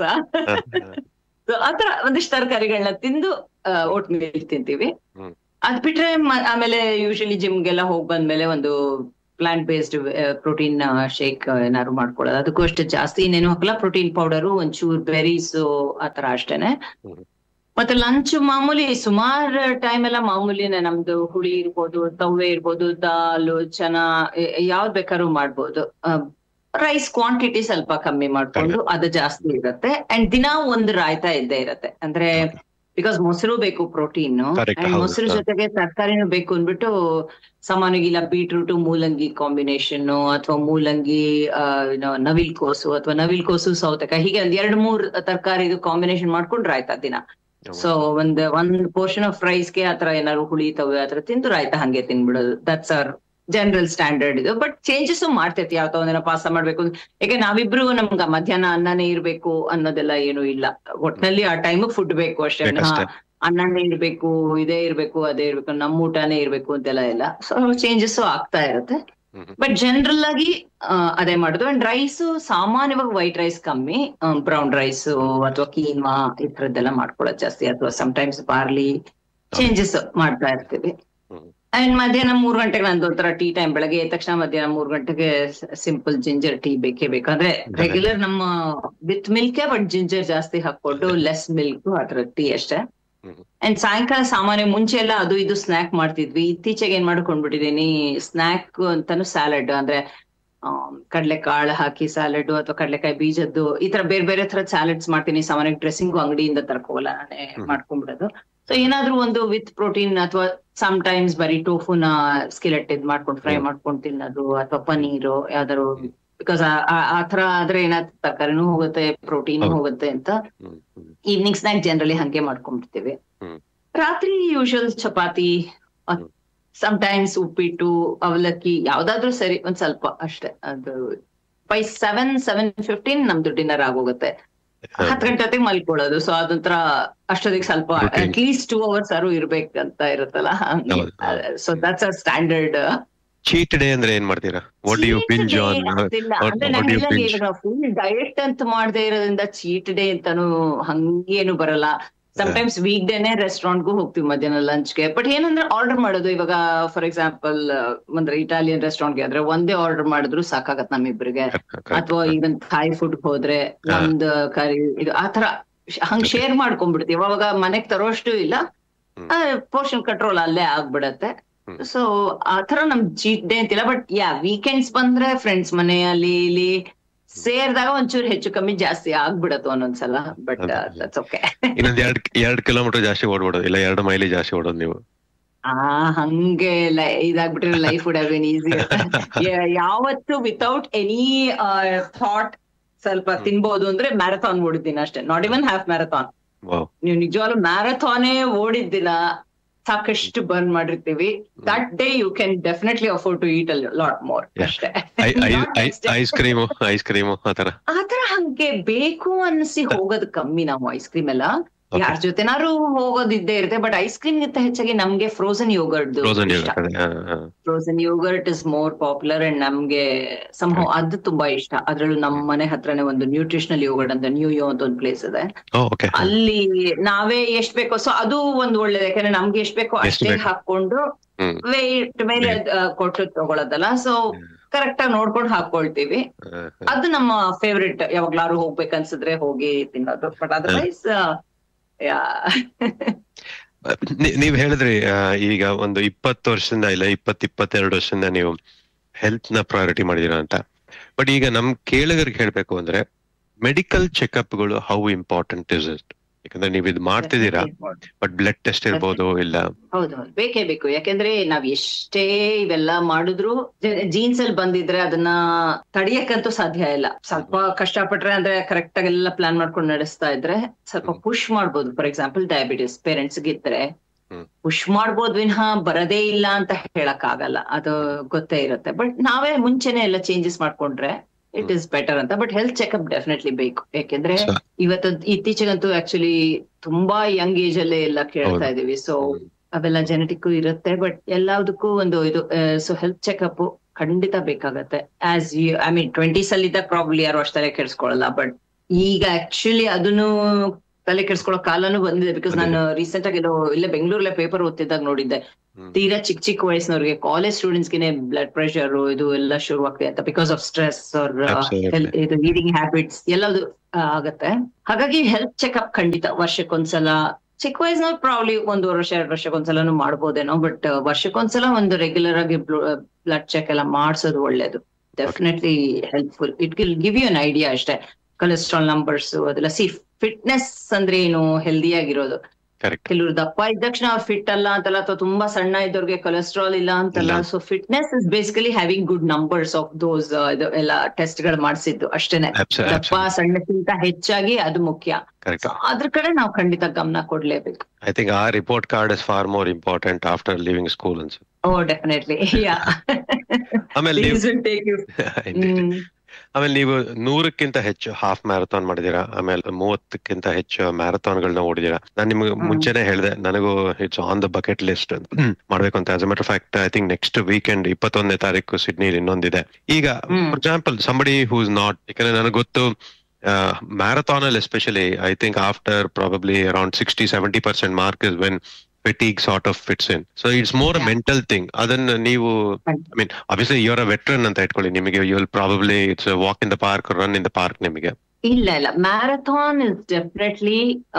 So ಆತರ ಒಂದಿಷ್ಟು ತರಕಾರಿಗಳನ್ನ ತಿಂದು ಓಟ್ ಮೀಲ್ ತಿಂತೀವಿ ಹ್ಮ್. ಅದ್ ಬಿಟ್ರೆ ಮ- ಆಮೇಲೆ ಯೂಶಲಿ ಜಿಮ್ಗೆಲ್ಲ ಹೋಗ್ ಬಂದ್ಮೇಲೆ ಒಂದು ಪ್ಲಾಂಟ್ ಬೇಸ್ಡ್ ಪ್ರೋಟೀನ್ ಶೇಕ್ ಏನಾದ್ರು ಮಾಡ್ಕೊಳ್ಳೋದು ಅದಕ್ಕೂ ಅಷ್ಟೇ ಜಾಸ್ತಿ ಇನ್ನೇನು ಹಾಕಲ್ಲ ಪ್ರೋಟೀನ್ ಪೌಡರು ಒಂಚೂರು ಬೆರೀಸ್ ಆತರ ಅಷ್ಟೇನೆ ಹ್ಮ್. ಮತ್ತೆ ಲಂಚ್ ಮಾಮೂಲಿ ಸುಮಾರು ಟೈಮ್ ಎಲ್ಲ ಮಾಮೂಲಿನೇ ನಮ್ದು ಹುಳಿ ಇರ್ಬೋದು ತವ್ವೆ ಇರ್ಬೋದು ದಾಲು ಚನ ಯಾವ್ದ್ ಬೇಕಾದ್ರೂ ಮಾಡ್ಬೋದು ರೈಸ್ ಕ್ವಾಂಟಿಟಿ ಸ್ವಲ್ಪ ಕಮ್ಮಿ ಮಾಡ್ಕೊಂಡು ಅದು ಜಾಸ್ತಿ ಇರುತ್ತೆ ಅಂಡ್ ದಿನ ಒಂದು ರಾಯ್ತಾ ಇದ್ದೇ ಇರತ್ತೆ ಅಂದ್ರೆ ಬಿಕಾಸ್ ಮೊಸರು ಬೇಕು ಪ್ರೋಟೀನ್ Correct, ಅಂಡ್ ಹೌದು, ಮೊಸರು ಹೌದು. ಜೊತೆಗೆ ತರಕಾರಿನೂ ಬೇಕು ಅಂದ್ಬಿಟ್ಟು ಸಾಮಾನ್ಯವಾಗಿ ಇಲ್ಲ ಬೀಟ್ರೂಟ್ ಮೂಲಂಗಿ ಕಾಂಬಿನೇಷನ್ ಅಥವಾ ಮೂಲಂಗಿ ಆ, ಏನೋ ನವಿಲ್ ಕೋಸು ಅಥವಾ ನವಿಲ್ ಕೋಸು ಸೌತೆಕಾಯಿ ಹೀಗೆ ಒಂದ್ ಎರಡ್ ಮೂರ್ ತರಕಾರಿದು ಕಾಂಬಿನೇಷನ್ ಮಾಡ್ಕೊಂಡು ರಾಯ್ತಾ ದಿನ ಸೊ ಒಂದ್ ಒಂದ್ ಪೋರ್ಷನ್ ಆಫ್ ರೈಸ್ಗೆ ಆತರ ಏನಾದ್ರು ಹುಳಿ ತವೆ ಆತರ ತಿಂದು ರಾಯ್ತಾ ಹಂಗೆ ತಿನ್ಬಿಡೋದು ದಟ್ಸ್ ಅವರ್ ಜನರಲ್ ಸ್ಟ್ಯಾಂಡರ್ಡ್ ಇದು ಬಟ್ ಚೇಂಜಸ್ ಮಾಡ್ತೈತಿ ಯಾವ ಒಂದಿನ ಪಾಸ ಮಾಡ್ಬೇಕು ಅಂತ. ಯಾಕೆ ನಾವಿಬ್ರು ನಮ್ಗ ಮಧ್ಯಾಹ್ನ ಅನ್ನನೇ ಇರ್ಬೇಕು ಅನ್ನೋದೆಲ್ಲ ಏನು ಇಲ್ಲ ಒಟ್ನಲ್ಲಿ ಆ ಟೈಮ್ ಫುಡ್ ಬೇಕು ಅಷ್ಟೇ ಬೇಕಷ್ಟೇ. ಅನ್ನನೇ ಇರ್ಬೇಕು ಇದೇ ಇರ್ಬೇಕು ಅದೇ ಇರ್ಬೇಕು ನಮ್ಮ ಊಟನೇ ಇರ್ಬೇಕು ಅಂತೆಲ್ಲ ಇಲ್ಲ ಸೊ ಚೇಂಜಸ್ ಆಗ್ತಾ ಇರುತ್ತೆ ಹ್ಮ್. ಬಟ್ ಜನರಲ್ ಆಗಿ ಆ, ಅದೇ ಮಾಡುದು ಅಂಡ್ ರೈಸ್ ಸಾಮಾನ್ಯವಾಗಿ ವೈಟ್ ರೈಸ್ ಕಮ್ಮಿ ಬ್ರೌನ್ ರೈಸ್ ಅಥವಾ ಕೀಮಾ ಈ ತರದ್ದೆಲ್ಲ ಮಾಡ್ಕೊಳ್ಳೋದು ಜಾಸ್ತಿ ಅಥವಾ ಟೈಮ್ಸ್ ಬಾರ್ಲಿ ಚೇಂಜಸ್ ಮಾಡ್ತಾ ಇರ್ತೀವಿ ಹ್ಮ್. ಅಂಡ್ ಮಧ್ಯಾಹ್ನ ಮೂರ್ ಗಂಟೆಗೆ ನಂದು ಒಂಥರ ಟೀ ಟೈಮ್ ಬೆಳಗ್ಗೆ ಎದ್ದ ತಕ್ಷಣ ಮಧ್ಯಾಹ್ನ ಮೂರ್ ಗಂಟೆಗೆ ಸಿಂಪಲ್ ಜಿಂಜರ್ ಟೀ ಬೇಕೇ ಬೇಕು ಅಂದ್ರೆ ರೆಗ್ಯುಲರ್ ನಮ್ಮ ವಿತ್ ಮಿಲ್ಕೆ ಬಟ್ ಜಿಂಜರ್ ಜಾಸ್ತಿ ಹಾಕೊಂಡು ಲೆಸ್ ಮಿಲ್ಕ್ ಆ ತರ ಟೀ ಅಷ್ಟೇ ಹ್ಮ್. ಅಂಡ್ ಸಾಯಂಕಾಲ ಸಾಮಾನ್ಯ ಮುಂಚೆ ಎಲ್ಲ ಅದು ಇದು ಸ್ನಾಕ್ ಮಾಡ್ತಿದ್ವಿ ಇತ್ತೀಚೆಗೆ ಏನ್ ಮಾಡ್ಕೊಂಡ್ಬಿಟ್ಟಿದೀನಿ ಸ್ನಾಕ್ ಅಂತಾನು ಸ್ಯಾಲಡ್ ಅಂದ್ರೆ ಕಡಲೆಕಾಳು ಹಾಕಿ ಸ್ಯಾಲಡ್ ಅಥವಾ ಕಡಲೆಕಾಯಿ ಬೀಜದ್ದು ಈ ತರ ಬೇರೆ ಬೇರೆ ತರ ಸ್ಯಾಲಡ್ಸ್ ಮಾಡ್ತೀನಿ ಸಾಮಾನ್ಯ ಡ್ರೆಸ್ಸಿಂಗ್ ಅಂಗಡಿಯಿಂದ ತರ್ಕೋಲ್ಲ ನಾನೇ ಹ್ಮ್. ಮಾಡ್ಕೊಂಡ್ಬಿಡೋದು ಸೊ ಏನಾದ್ರೂ ಒಂದು ವಿತ್ ಪ್ರೋಟೀನ್ ಅಥವಾ ಸಮ್ ಟೈಮ್ಸ್ ಬರೀ ಟೋಫುನ ಸ್ಕಿಲೆಟ್ ಇದ್ ಮಾಡ್ಕೊಂಡು ಫ್ರೈ ಹ್ಮ್. ಮಾಡ್ಕೊಂಡು ತಿನ್ನೋದು ಅಥವಾ ಪನೀರು ಯಾವ್ದಾದ್ರು ಬಿಕಾಸ್ ಆ ತರ ಆದ್ರೆ ಏನಾದ್ರು ತರಕಾರಿನೂ ಹೋಗುತ್ತೆ ಪ್ರೋಟೀನ್ ಹೌದು. ಹೋಗುತ್ತೆ ಅಂತ ಹ್ಮ್. ಹ್ಮ್. ಈವ್ನಿಂಗ್ ಸ್ನಾಕ್ ಜನರಲಿ ಹಂಗೆ ಮಾಡ್ಕೊಂಡ್ಬಿಡ್ತೀವಿ ಹ್ಮ್. ರಾತ್ರಿ ಯೂಶಲ್ ಚಪಾತಿ ಹ್ಮ್. ಟೈಮ್ಸ್ ಉಪ್ಪಿಟ್ಟು ಅವಲಕ್ಕಿ ಯಾವ್ದಾದ್ರೂ ಸರಿ ಒಂದ್ ಸ್ವಲ್ಪ ಅಷ್ಟೇ ಅದು ಬೈ ಸೆವೆನ್ ಸೆವೆನ್ ಫಿಫ್ಟೀನ್ ನಮ್ದು ಡಿನ್ನರ್ ಆಗೋಗುತ್ತೆ ಹತ್ತು ಗಂಟೆ ಹೊತ್ತಿಗೆ ಮಲ್ಕೊಳ್ಳೋದು ಸೊ ಅದೊಂಥರ ಅಷ್ಟೊತ್ತಿಗೆ ಸ್ವಲ್ಪ Routine. At least two hours ಆರು ಇರ್ಬೇಕಂತ ಇರುತ್ತಲ್ಲ ಹೌದು, ಹೌದು. So that's a standard cheat day ಅಂದ್ರೆ ಏನ್ ಮಾಡ್ತೀರಾ ವಾಟ್ ಯು ಬಿಂಜ್ ಆನ್ ಅಂದ್ರೆ what do you ನಂಗೆಲ್ಲ binge? ಇವಾಗ ಫುಲ್ ಡಯಟ್ ಅಂತ ಮಾಡದೇ ಇರೋದ್ರಿಂದ ಚೀಟ್ ಡೇ ಅಂತಾನು ಹಂಗೇನು ಬರಲ್ಲ ಸಮಟೈಮ್ಸ್ ವೀಕ್ ಡೇನೆ ರೆಸ್ಟೋರೆಂಟ್ಗೂ ಹೋಗ್ತೀವಿ ಮಧ್ಯಾಹ್ನ ಲಂಚ್ಗೆ ಬಟ್ ಏನಂದ್ರೆ ಆರ್ಡರ್ ಮಾಡೋದು ಇವಾಗ ಫಾರ್ ಎಕ್ಸಾಂಪಲ್ ಅಂದ್ರೆ ಇಟಾಲಿಯನ್ ರೆಸ್ಟೋರೆಂಟ್ಗೆ ಆದ್ರೆ ಒಂದೇ ಆರ್ಡರ್ ಮಾಡಿದ್ರು ಸಾಕಾಗತ್ ನಮ್ಮಿಬ್ರಿಗೆ ಅಥವಾ ಈವನ್ ಥಾಯ್ ಫುಡ್ ಹೋದ್ರೆ ಹಾ. ಒಂದ್ ಕರಿ ಇದು ಆತರ ಹಂಗ್ ಶೇರ್ ಮಾಡ್ಕೊಂಡ್ಬಿಡ್ತೀವಿ ಅವಾಗ ಮನೆಗ್ ತರೋಷ್ಟು ಇಲ್ಲ ಹ್ಮ್. ಪೋರ್ಷನ್ ಕಂಟ್ರೋಲ್ ಅಲ್ಲೇ ಆಗ್ಬಿಡತ್ತೆ ಹ್ಮ್. ಸೊ ಆತರ ನಮ್ ಚೀಟ್ ಡೇ ಅಂತಿಲ್ಲ ಬಟ್ ಯಾ ವೀಕೆಂಡ್ಸ್ ಬಂದ್ರೆ ಫ್ರೆಂಡ್ಸ್ ಮನೆ ಅಲ್ಲಿ ಇಲ್ಲಿ ಸೇರ್ದಾಗ ಒಂಚೂರು ಹೆಚ್ಚು ಕಮ್ಮಿ ಜಾಸ್ತಿ ಆಗ್ಬಿಡತ್ತು ಒಂದೊಂದ್ಸಲ ಬಟ್ ಅದೇ. ದಟ್ಸ್ ಓಕೆ ಇನ್ನೊಂದ್ ಎರಡ್ ಎರಡ್ ಕಿಲೋಮೀಟರ್ ಜಾಸ್ತಿ ಓಡ್ಬಿಡೋದು ಇಲ್ಲ ಎರಡು ಮೈಲಿ ಜಾಸ್ತಿ ಓಡೋದು ನೀವು ಆ ಹಂಗೆ ಲೈ- ಇದಾಗ್ಬಿಟ್ರೆ life would have been easy ಯಾವತ್ತು ವಿತೌಟ್ ಎನಿ ಥಾಟ್ ಸ್ವಲ್ಪ ಹ್ಮ್. ತಿನ್ಬೋದು ಅಂದ್ರೆ ಮ್ಯಾರಥಾನ್ ಓಡಿದ್ದೀನಿ ಅಷ್ಟೇ not even half marathon wow ನೀವು ನಿಜವಾಗ್ಲೂ ಮ್ಯಾರಥಾನೇ ಓಡಿದ್ದಿನ ಸಾಕಷ್ಟು ಬರ್ನ್ ಮಾಡಿರ್ತೀವಿ that day you can definitely afford to eat a lot more Yeah. ಅಷ್ಟೇ ಐಸ್ ಕ್ರೀಮು ಐಸ್ ಕ್ರೀಮು ಆತರ ಆತರ ಹಂಗೆ ಬೇಕು ಅನ್ಸಿ ಹೋಗೋದು ಕಮ್ಮಿ ನಾವು ಐಸ್ ಕ್ರೀಮ್ ಎಲ್ಲ Okay. ಯಾರ ಜೊತೆನಾರು ಹೋಗೋದಿದ್ದೇ ಇರುತ್ತೆ ಬಟ್ ಐಸ್ ಕ್ರೀಮ್ ಗಿಂತ ಹೆಚ್ಚಾಗಿ ನಮ್ಗೆ ಫ್ರೋಸನ್ ಯೋಗರ್ಡ್ ಫ್ರೋಸನ್ ಇಷ್ಟ ಇರುತ್ತೆ frozen yogurt is more popular and ನಮ್ಗೆ ಸಂಭವ ಅದು ತುಂಬಾ ಇಷ್ಟ ಅದ್ರಲ್ಲೂ ನಮ್ಮ ಮನೆ ಹತ್ರನೇ ಒಂದು ನ್ಯೂಟ್ರಿಷನಲ್ ಯೋಗರ್ಟ್ ಅಂತ ನ್ಯೂ ಯೋ ಅಂತ ಒಂದು ಪ್ಲೇಸ್ ಇದೆ ಓಕೆ ಅಲ್ಲಿ ನಾವೇ ಎಷ್ಟ್ ಬೇಕೋ ಸೊ ಅದು ಒಂದು ಒಳ್ಳೇದು ಯಾಕಂದ್ರೆ ನಮ್ಗೆ ಎಷ್ಟ್ ಬೇಕೋ ಎಷ್ಟ್ ಅಷ್ಟೇ ಬೇಕು. ಹಾಕೊಂಡು ಹ್ಮ್ ವೇಟ್ ಮೇಲೆ ಅದ್, ಆ, ಕೊಟ್ಟು ತಗೊಳೋದಲ್ಲ ಸೊ ಕರೆಕ್ಟ್ ಆಗಿ ನೋಡ್ಕೊಂಡು ಹಾಕೊಳ್ತೀವಿ ಅದು ನಮ್ಮ ಫೇವ್ರೆಟ್ ಯಾವಾಗ್ಲಾರು ಹೋಗ್ಬೇಕನ್ಸಿದ್ರೆ ಹೋಗಿ ತಿನ್ನೋದು ಬಟ್ ಅದರ್ವೈಸ್ ಯಾ ನೀ- ನೀವ್ ಹೇಳಿದ್ರಿ ಆ, ಈಗ ಒಂದು ಇಪ್ಪತ್ತು ವರ್ಷದಿಂದ ಇಲ್ಲ ಇಪ್ಪತ್ ಇಪ್ಪತ್ತೆರಡು ವರ್ಷದಿಂದ ನೀವು ಹೆಲ್ತ್ ನ ಪ್ರಯಾರಿಟಿ ಮಾಡಿದೀರಾ ಅಂತ ಬಟ್ ಈಗ ನಮ್ ಕೇಳಿಗರಿಗೆ ಹೇಳ್ಬೇಕು ಅಂದ್ರೆ ಮೆಡಿಕಲ್ ಚೆಕಪ್ಗಳು ಹೌ ಇಂಪಾರ್ಟೆಂಟ್ ಇಸ್ ಇಟ್ ಯಾಕಂದ್ರೆ ನೀವ್ ಇದು ಮಾಡ್ತಿದ್ದೀರಾ ಬಟ್ ಬ್ಲಡ್ ಟೆಸ್ಟ್ ಇರ್ಬೋದು ಇಲ್ಲ ಹೌದು ಹೌದು ಬೇಕೇ ಬೇಕು ಯಾಕೆಂದ್ರೆ ನಾವ್ ಎಷ್ಟೇ ಇವೆಲ್ಲ ಮಾಡಿದ್ರು ಜೀನ್ಸ್ ಅಲ್ಲಿ ಬಂದಿದ್ರೆ ಅದನ್ನ ತಡಿಯಕ್ಕಂತೂ ಸಾಧ್ಯ ಇಲ್ಲ ಸ್ವಲ್ಪ ಕಷ್ಟಪಟ್ರೆ ಅಂದ್ರೆ ಕರೆಕ್ಟ್ ಆಗಿ ಎಲ್ಲ ಪ್ಲಾನ್ ಮಾಡ್ಕೊಂಡು ನಡೆಸ್ತಾ ಇದ್ರೆ ಸ್ವಲ್ಪ ಹ್ಮ್. ಪುಷ್ ಮಾಡ್ಬೋದು ಫಾರ್ ಎಕ್ಸಾಂಪಲ್ ಡಯಾಬಿಟಿಸ್ ಪೇರೆಂಟ್ಸ್ ಇದ್ರೆ ಹ್ಮ್. ಪುಷ್ ಮಾಡ್ಬೋದು ವಿನಃ ಬರದೇ ಇಲ್ಲ ಅಂತ ಹೇಳಕ್ ಆಗಲ್ಲ ಅದು ಗೊತ್ತೇ ಇರುತ್ತೆ ಬಟ್ ನಾವೇ ಮುಂಚೆನೆ ಎಲ್ಲ ಚೇಂಜಸ್ ಮಾಡ್ಕೊಂಡ್ರೆ ಇಟ್ ಇಸ್ ಬೆಟರ್ ಅಂತ ಬಟ್ ಹೆಲ್ತ್ ಚೆಕ್ಅಪ್ ಡೆಫಿನೆಟ್ಲಿ ಬೇಕು ಯಾಕೆಂದ್ರೆ So, ಇವತ್ತು ಇತ್ತೀಚೆಗಂತೂ ಆಕ್ಚುಲಿ ತುಂಬಾ ಯಂಗ್ ಏಜ್ ಅಲ್ಲೇ ಎಲ್ಲ ಕೇಳ್ತಾ ಹೌದು. ಇದೀವಿ ಸೊ ಹ್ಮ್. ಅವೆಲ್ಲ ಜೆನೆಟಿಕ್ ಇರುತ್ತೆ ಬಟ್ ಎಲ್ಲದಕ್ಕೂ ಒಂದು ಇದು ಸೊ ಹೆಲ್ತ್ ಚೆಕ್ಅಪ್ ಖಂಡಿತ ಬೇಕಾಗತ್ತೆ as you I mean twenties ಅಲ್ಲಿ ಇದ್ದಾಗ ಪ್ರಾಬ್ಲಿ ಯಾರು ಅಷ್ಟು ತಲೆ ಕೆಡ್ಸ್ಕೊಳಲ್ಲ ಬಟ್ ಈಗ ಆಕ್ಚುಲಿ ಅದನ್ನು ತಲೆ ಕೆಡ್ಸ್ಕೊಳ್ಳೋ ಕಾಲನೂ ಬಂದಿದೆ ಬಿಕಾಸ್ ನಾನು ರೀಸೆಂಟ್ ಆಗಿ ಎಲ್ಲೋ ಇಲ್ಲೇ ಬೆಂಗಳೂರಲ್ಲೇ ಪೇಪರ್ ಓದ್ತಿದ್ದಾಗ ನೋಡಿದ್ದೆ ಹ್ಮ್. ತೀರಾ ಚಿಕ್ಕ ಚಿಕ್ಕ ವಯಸ್ಸಿನವ್ರಿಗೆ ಕಾಲೇಜ್ ಸ್ಟೂಡೆಂಟ್ಸ್ ಗೆ ಬ್ಲಡ್ ಪ್ರೆಷರ್ ಇದು ಎಲ್ಲ ಶುರು ಆಗ್ತದೆ ಅಂತ ಬಿಕಾಸ್ ಆಫ್ ಸ್ಟ್ರೆಸ್ ಅವ್ರ Absolutely. ಇದು ಈಟಿಂಗ್ ಹ್ಯಾಬಿಟ್ಸ್ ಎಲ್ಲದು ಆ, ಆಗತ್ತೆ ಹಾಗಾಗಿ ಹೆಲ್ತ್ ಚೆಕ್ಅಪ್ ಖಂಡಿತ ವರ್ಷಕ್ಕೊಂದ್ಸಲ ಚಿಕ್ಕ ವಯಸ್ಸಿನವ್ರು ಪ್ರಾಬ್ಲಿ ಒಂದೂವರೆ ವರ್ಷ ಎರಡು ವರ್ಷಕ್ಕೊಂದ್ಸಲನು ಮಾಡ್ಬೋದೇನೋ ಬಟ್ ವರ್ಷಕ್ಕೊಂದ್ಸಲ ಒಂದು ರೆಗ್ಯುಲರ್ ಆಗಿ ಬ್ಲಡ್ ಚೆಕ್ ಎಲ್ಲ ಮಾಡ್ಸೋದು ಒಳ್ಳೇದು definitely helpful it will give you an idea ಅಷ್ಟೇ ಕೊಲೆಸ್ಟ್ರಾಲ್ ನಂಬರ್ಸ್ ಅದೆಲ್ಲ ಸಿ ಫಿಟ್ನೆಸ್ ಅಂದ್ರೆ ಏನು ಹೆಲ್ದಿ ಆಗಿರೋದು ಕರೆಕ್ಟ್ ಕೆಲವರು ದಪ್ಪ ಇದ್ದ ತಕ್ಷಣ ಅವ್ರು ಫಿಟ್ ಅಲ್ಲ ಅಂತಲ್ಲ ಅಥವಾ ತುಂಬಾ ಸಣ್ಣ ಇದ್ದವ್ರಿಗೆ ಕೊಲೆಸ್ಟ್ರಾಲ್ ಇಲ್ಲ ಅಂತಲ್ಲ ಇಲ್ಲ. So fitness is basically having good numbers of those ಇದು ಎಲ್ಲ ಟೆಸ್ಟ್ ಗಳು ಮಾಡಿಸಿದ್ದು ಅಷ್ಟೇನೆ ದಪ್ಪ ಸಣ್ಣಕ್ಕಿಂತ ಹೆಚ್ಚಾಗಿ ಅದು ಮುಖ್ಯ ಕರೆಕ್ಟ್ So ಅದ್ರ ಕಡೆ ನಾವು ಖಂಡಿತ ಗಮನ ಕೊಡ್ಲೇಬೇಕು I think a report card is far more important after leaving school ಅನ್ಸುತ್ತೆ ಓ ಡೆಫಿನೆಟ್ಲಿ ಯಾ ಆಮೇಲೆ ನೀವು ಟೇಕ್ ಯು ಆಮೇಲೆ ನೀವು ನೂರಕ್ಕಿಂತ ಹೆಚ್ಚು ಹಾಫ್ ಮ್ಯಾರಥಾನ್ ಮಾಡಿದೀರಾ ಆಮೇಲೆ ಮೂವತ್ತಕ್ಕಿಂತ ಹೆಚ್ಚು ಮ್ಯಾರಥಾನ್ಗಳನ್ನ ಓಡಿದೀರಾ ನಾನು ನಿಮ್ಗೆ ಹ್ಮ್. ಮುಂಚೆನೆ ಹೇಳಿದೆ ನನಗೂ it's on the bucket list ಮಾಡ್ಬೇಕು ಅಂತ as a matter fact I think next weekend ಇಪ್ಪತ್ತೊಂದನೇ ತಾರೀಕು ಸಿಡ್ನಿಲಿ ಇನ್ನೊಂದಿದೆ ಈಗ ಹ್ಮ್. For example somebody who's not ಯಾಕಂದ್ರೆ ನನಗೆ ಗೊತ್ತು ಮ್ಯಾರಥಾನ್ ಅಲ್ಲಿ especially I think after probably around sixty seventy percent mark is when fatigue sort of fits in so it's more Yeah. Mental thing ಅದನ್ನ ನೀವು I mean obviously your a veteran ಅಂತ ಇಟ್ಕೊಳ್ಳಿ ನಿಮಗೆ you will probably it's walk in the park run in the park ನಿಮಗೆ ಇಲ್ಲ ಇಲ್ಲ marathon is definitely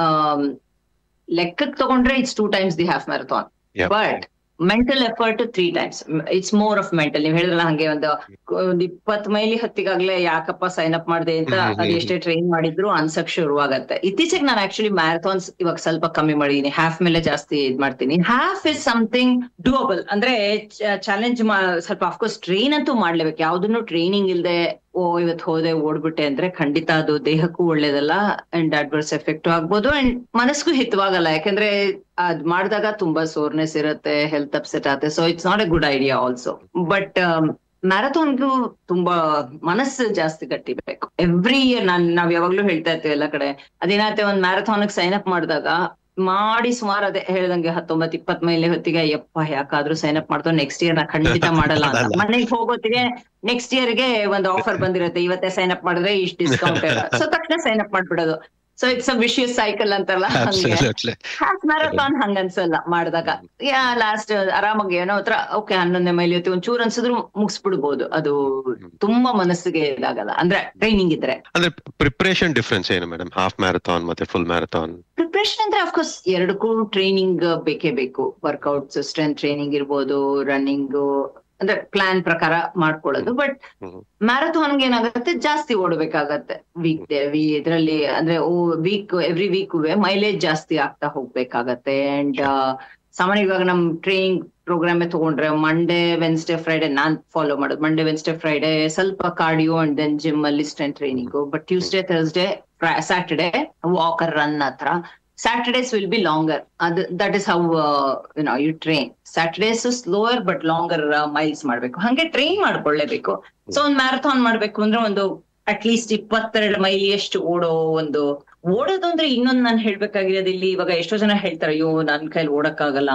ಲೆಕ್ಕಕ್ಕೆ ತಗೊಂಡ್ರೆ it's two times the half marathon Yeah. But mental effort three times it's more of mental ನೀವ್ ಹೇಳಿದ್ರಲ್ಲ ಹಂಗೆ ಒಂದು ಒಂದ್ ಇಪ್ಪತ್ ಮೈಲಿ ಹತ್ತಿಗಾಗ್ಲೇ ಯಾಕಪ್ಪ ಸೈನ್ ಅಪ್ ಮಾಡಿದೆ ಅಂತ ಹ್ಮ್, ಹ್ಮ್, ಅದು ಎಷ್ಟೇ ಟ್ರೈನ್ ಮಾಡಿದ್ರು ಅನ್ಸಕ್ ಶುರುವಾಗತ್ತೆ ಇತ್ತೀಚೆಗೆ ನಾನು ಆಕ್ಚುಲಿ ಮ್ಯಾರಥಾನ್ಸ್ ಇವಾಗ ಸ್ವಲ್ಪ ಕಮ್ಮಿ ಮಾಡಿದೀನಿ ಹಾಫ್ ಮೇಲೆ ಜಾಸ್ತಿ ಇದ್ ಮಾಡ್ತೀನಿ ಹಾಫ್ ಇಸ್ ಸಮಥಿಂಗ್ ಡೂಯಬಲ್ ಅಂದ್ರೆ ಚಾಲೆಂಜ್ ಸ್ವಲ್ಪ ಅಫ್ಕೋರ್ಸ್ ಟ್ರೈನ್ ಅಂತೂ ಮಾಡ್ಲೇಬೇಕು ಯಾವ್ದನ್ನು ಟ್ರೈನಿಂಗ್ ಇಲ್ದೆ ಓ ಇವತ್ ಹೋದೆ ಓಡ್ಬಿಟ್ಟೆ ಅಂದ್ರೆ ಖಂಡಿತ ಅದು ದೇಹಕ್ಕೂ ಒಳ್ಳೇದಲ್ಲ ಅಂಡ್ ಅಡ್ವರ್ಸ್ ಎಫೆಕ್ಟ್ ಆಗ್ಬೋದು ಅಂಡ್ ಮನಸ್ಗೂ ಹಿತವಾಗಲ್ಲ ಯಾಕಂದ್ರೆ ಅದ್ ಮಾಡಿದಾಗ ತುಂಬಾ ಸೋರ್ನೆಸ್ ಇರುತ್ತೆ ಹೆಲ್ತ್ ಅಪ್ಸೆಟ್ ಆಗುತ್ತೆ so it's not a good idea also but ಮ್ಯಾರಥಾನ್ಗೂ ತುಂಬಾ ಮನಸ್ಸು ಜಾಸ್ತಿ ಗಟ್ಟಿಬೇಕು ಎವ್ರಿ ಇಯರ್ ನಾನ್ ನಾವ್ ಯಾವಾಗ್ಲೂ ಹೇಳ್ತಾ ಇರ್ತೀವಿ ಎಲ್ಲ ಕಡೆ ಅದೇನಾಗುತ್ತೆ ಒಂದ್ ಮ್ಯಾರಥಾನ್ ಸೈನ್ ಅಪ್ ಮಾಡಿದಾಗ ಮಾಡಿ ಸುಮಾರು ಅದೇ ಹೇಳ್ದಂಗೆ ಹತ್ತೊಂಬತ್ ಇಪ್ಪತ್ ಮೈಲಿ ಹೊತ್ತಿಗೆ ಯಪ್ಪ ಯಾಕಾದ್ರೂ ಸೈನ್ ಅಪ್ ಮಾಡ್ತೋ ನೆಕ್ಸ್ಟ್ ಇಯರ್ ನಾ ಖಂಡಿತ ಮಾಡಲ್ಲ ಅಂತ ಮಾಡಲ್ಲ. ಮನೆಗೆ ಹೋಗೋತ್ತಿಗೆ ನೆಕ್ಸ್ಟ್ ಇಯರ್ಗೆ ಒಂದು ಆಫರ್ ಬಂದಿರುತ್ತೆ ಇವತ್ತೇ ಸೈನ್ ಅಪ್ ಮಾಡಿದ್ರೆ ಇಷ್ಟು ಡಿಸ್ಕೌಂಟ್ ಸೊ ತಕ್ಷಣ ಸೈನ್ ಅಪ್ ಮಾಡ್ಬಿಡೋದು so it's a vicious cycle ಅಂತಾರಲ್ಲ ಹಂಗೆ Absolutely. ಹಾಫ್ ಮ್ಯಾರಥಾನ್ ಹಂಗ ಅನ್ಸಲ್ಲ ಮಾಡಿದಾಗ ಯಾ ಲಾಸ್ಟ್ ಆರಾಮಾಗಿ ಏನೋ ಹತ್ರ ಓಕೆ ಹನ್ನೊಂದನೇ ಮೈಲಿ ಹೊತ್ತಿ ಒಂದ್ ಚೂರ್ ಅನ್ಸಿದ್ರು ಮುಗಿಸ್ಬಿಡ್ಬೋದು ಅದು ತುಂಬಾ ಮನಸ್ಸಿಗೆ ಇದಾಗಲ್ಲ ಅಂದ್ರೆ ಟ್ರೈನಿಂಗ್ ಇದ್ರೆ ಅಂದ್ರೆ ಪ್ರಿಪರೇಷನ್ ಡಿಫ್ರೆನ್ಸ್ ಏನು ಮೇಡಮ್ ಹಾಫ್ ಮ್ಯಾರಥಾನ್ ಮತ್ತೆ ಫುಲ್ ಮ್ಯಾರಥಾನ್ ಪ್ರಿಪ್ರೇಷನ್ ಅಂದ್ರೆ ಅಫ್ಕೋರ್ಸ್ ಎರಡಕ್ಕೂ ಟ್ರೈನಿಂಗ್ ಬೇಕೇ ಬೇಕು ವರ್ಕೌಟ್ಸ್ ಸ್ಟ್ರೆಂತ್ ಟ್ರೈನಿಂಗ್ ಇರ್ಬೋದು ರನ್ನಿಂಗ್ ಅಂದ್ರೆ ಪ್ಲಾನ್ ಪ್ರಕಾರ ಮಾಡ್ಕೊಳ್ಳೋದು ಬಟ್ ಹ್ಮ್. ಮ್ಯಾರಥಾನ್ಗೆ ಏನಾಗುತ್ತೆ ಜಾಸ್ತಿ ಓಡಬೇಕಾಗತ್ತೆ ವೀಕ್ ಡೇ ವಿ ಇದರಲ್ಲಿ ಅಂದ್ರೆ ವೀಕ್ ಎವ್ರಿ ವೀಕ್ ಮೈಲೇಜ್ ಜಾಸ್ತಿ ಆಗ್ತಾ ಹೋಗ್ಬೇಕಾಗತ್ತೆ ಅಂಡ್ ಸಾಮಾನ್ಯ ಇವಾಗ ನಮ್ ಟ್ರೈನಿಂಗ್ ಪ್ರೋಗ್ರಾಮ್ ತಗೊಂಡ್ರೆ ಮಂಡೇ ವೆನ್ಸ್ಡೇ ಫ್ರೈಡೆ ನಾನ್ ಫಾಲೋ ಮಾಡೋದು ಮಂಡೇ ವೆನ್ಸ್ಡೇ ಫ್ರೈಡೆ ಸ್ವಲ್ಪ ಕಾರ್ಡಿಯೋ ಅಂಡ್ ದೆನ್ ಜಿಮ್ ಅಲ್ಲಿ strength training but Tuesday Thursday Saturday walk or run ಹತ್ರ ಸ್ಯಾಟರ್ಡೇಸ್ ವಿಲ್ ಬಿ ಲಾಂಗರ್ ಅದು that is how no you train Saturdays slower but longer miles ಮಾಡ್ಬೇಕು ಹಂಗೆ train ಮಾಡ್ಕೊಳ್ಳೇಬೇಕು so ಒಂದ್ marathon ಮಾಡ್ಬೇಕು ಅಂದ್ರೆ ಒಂದು ಅಟ್ ಲೀಸ್ಟ್ ಇಪ್ಪತ್ತೆರಡು ಮೈಲಿಯಷ್ಟು ಓಡೋ ಒಂದು ಓಡೋದು ಅಂದ್ರೆ ಇನ್ನೊಂದು ನಾನು ಹೇಳ್ಬೇಕಾಗಿರೋದು ಇಲ್ಲಿ ಇವಾಗ ಎಷ್ಟೋ ಜನ ಹೇಳ್ತಾರೆ ಅಯ್ಯೋ ನನ್ ಕೈಲಿ ಓಡಕ್ಕಾಗಲ್ಲ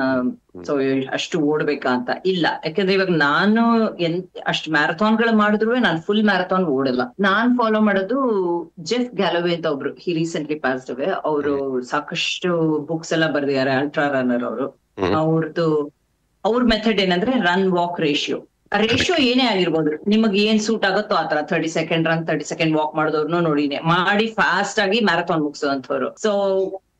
ಸೊ ಅಷ್ಟು ಓಡ್ಬೇಕಾ ಅಂತ ಇಲ್ಲ ಯಾಕಂದ್ರೆ ಇವಾಗ ನಾನು ಎನ್ ಅಷ್ಟು ಮ್ಯಾರಥಾನ್ಗಳು ಮಾಡಿದ್ರು ನಾನು ಫುಲ್ ಮ್ಯಾರಥಾನ್ ಓಡಲ್ಲ ನಾನ್ ಫಾಲೋ ಮಾಡೋದು ಜೆಫ್ ಗ್ಯಾಲೋವೆ ಅಂತ ಒಬ್ರು ಹಿ ರೀಸೆಂಟ್ಲಿ ಪಾಸ್ಡ್ ಅವೇ ಅವರು ಸಾಕಷ್ಟು ಬುಕ್ಸ್ ಎಲ್ಲ ಬರ್ದಿದ್ದಾರೆ ಅಲ್ಟ್ರಾ ರನ್ನರ್ ಅವರು ಹ್ಮ್. ಅವ್ರದ್ದು ಅವ್ರ ಮೆಥಡ್ ಏನಂದ್ರೆ ರನ್ ವಾಕ್ ರೇಷಿಯೋ ರೇಷಿಯೋ ಏನೇ ಆಗಿರ್ಬೋದು ನಿಮಗೆ ಏನ್ ಸೂಟ್ ಆಗುತ್ತೋ ಆತರ thirty second run thirty second walk ಮಾಡಿದವ್ರನ್ನು ನೋಡಿನೇ ಮಾಡಿ ಫಾಸ್ಟ್ ಆಗಿ ಮ್ಯಾರಥಾನ್ ಮುಗಿಸೋಂಥವ್ರು ಸೊ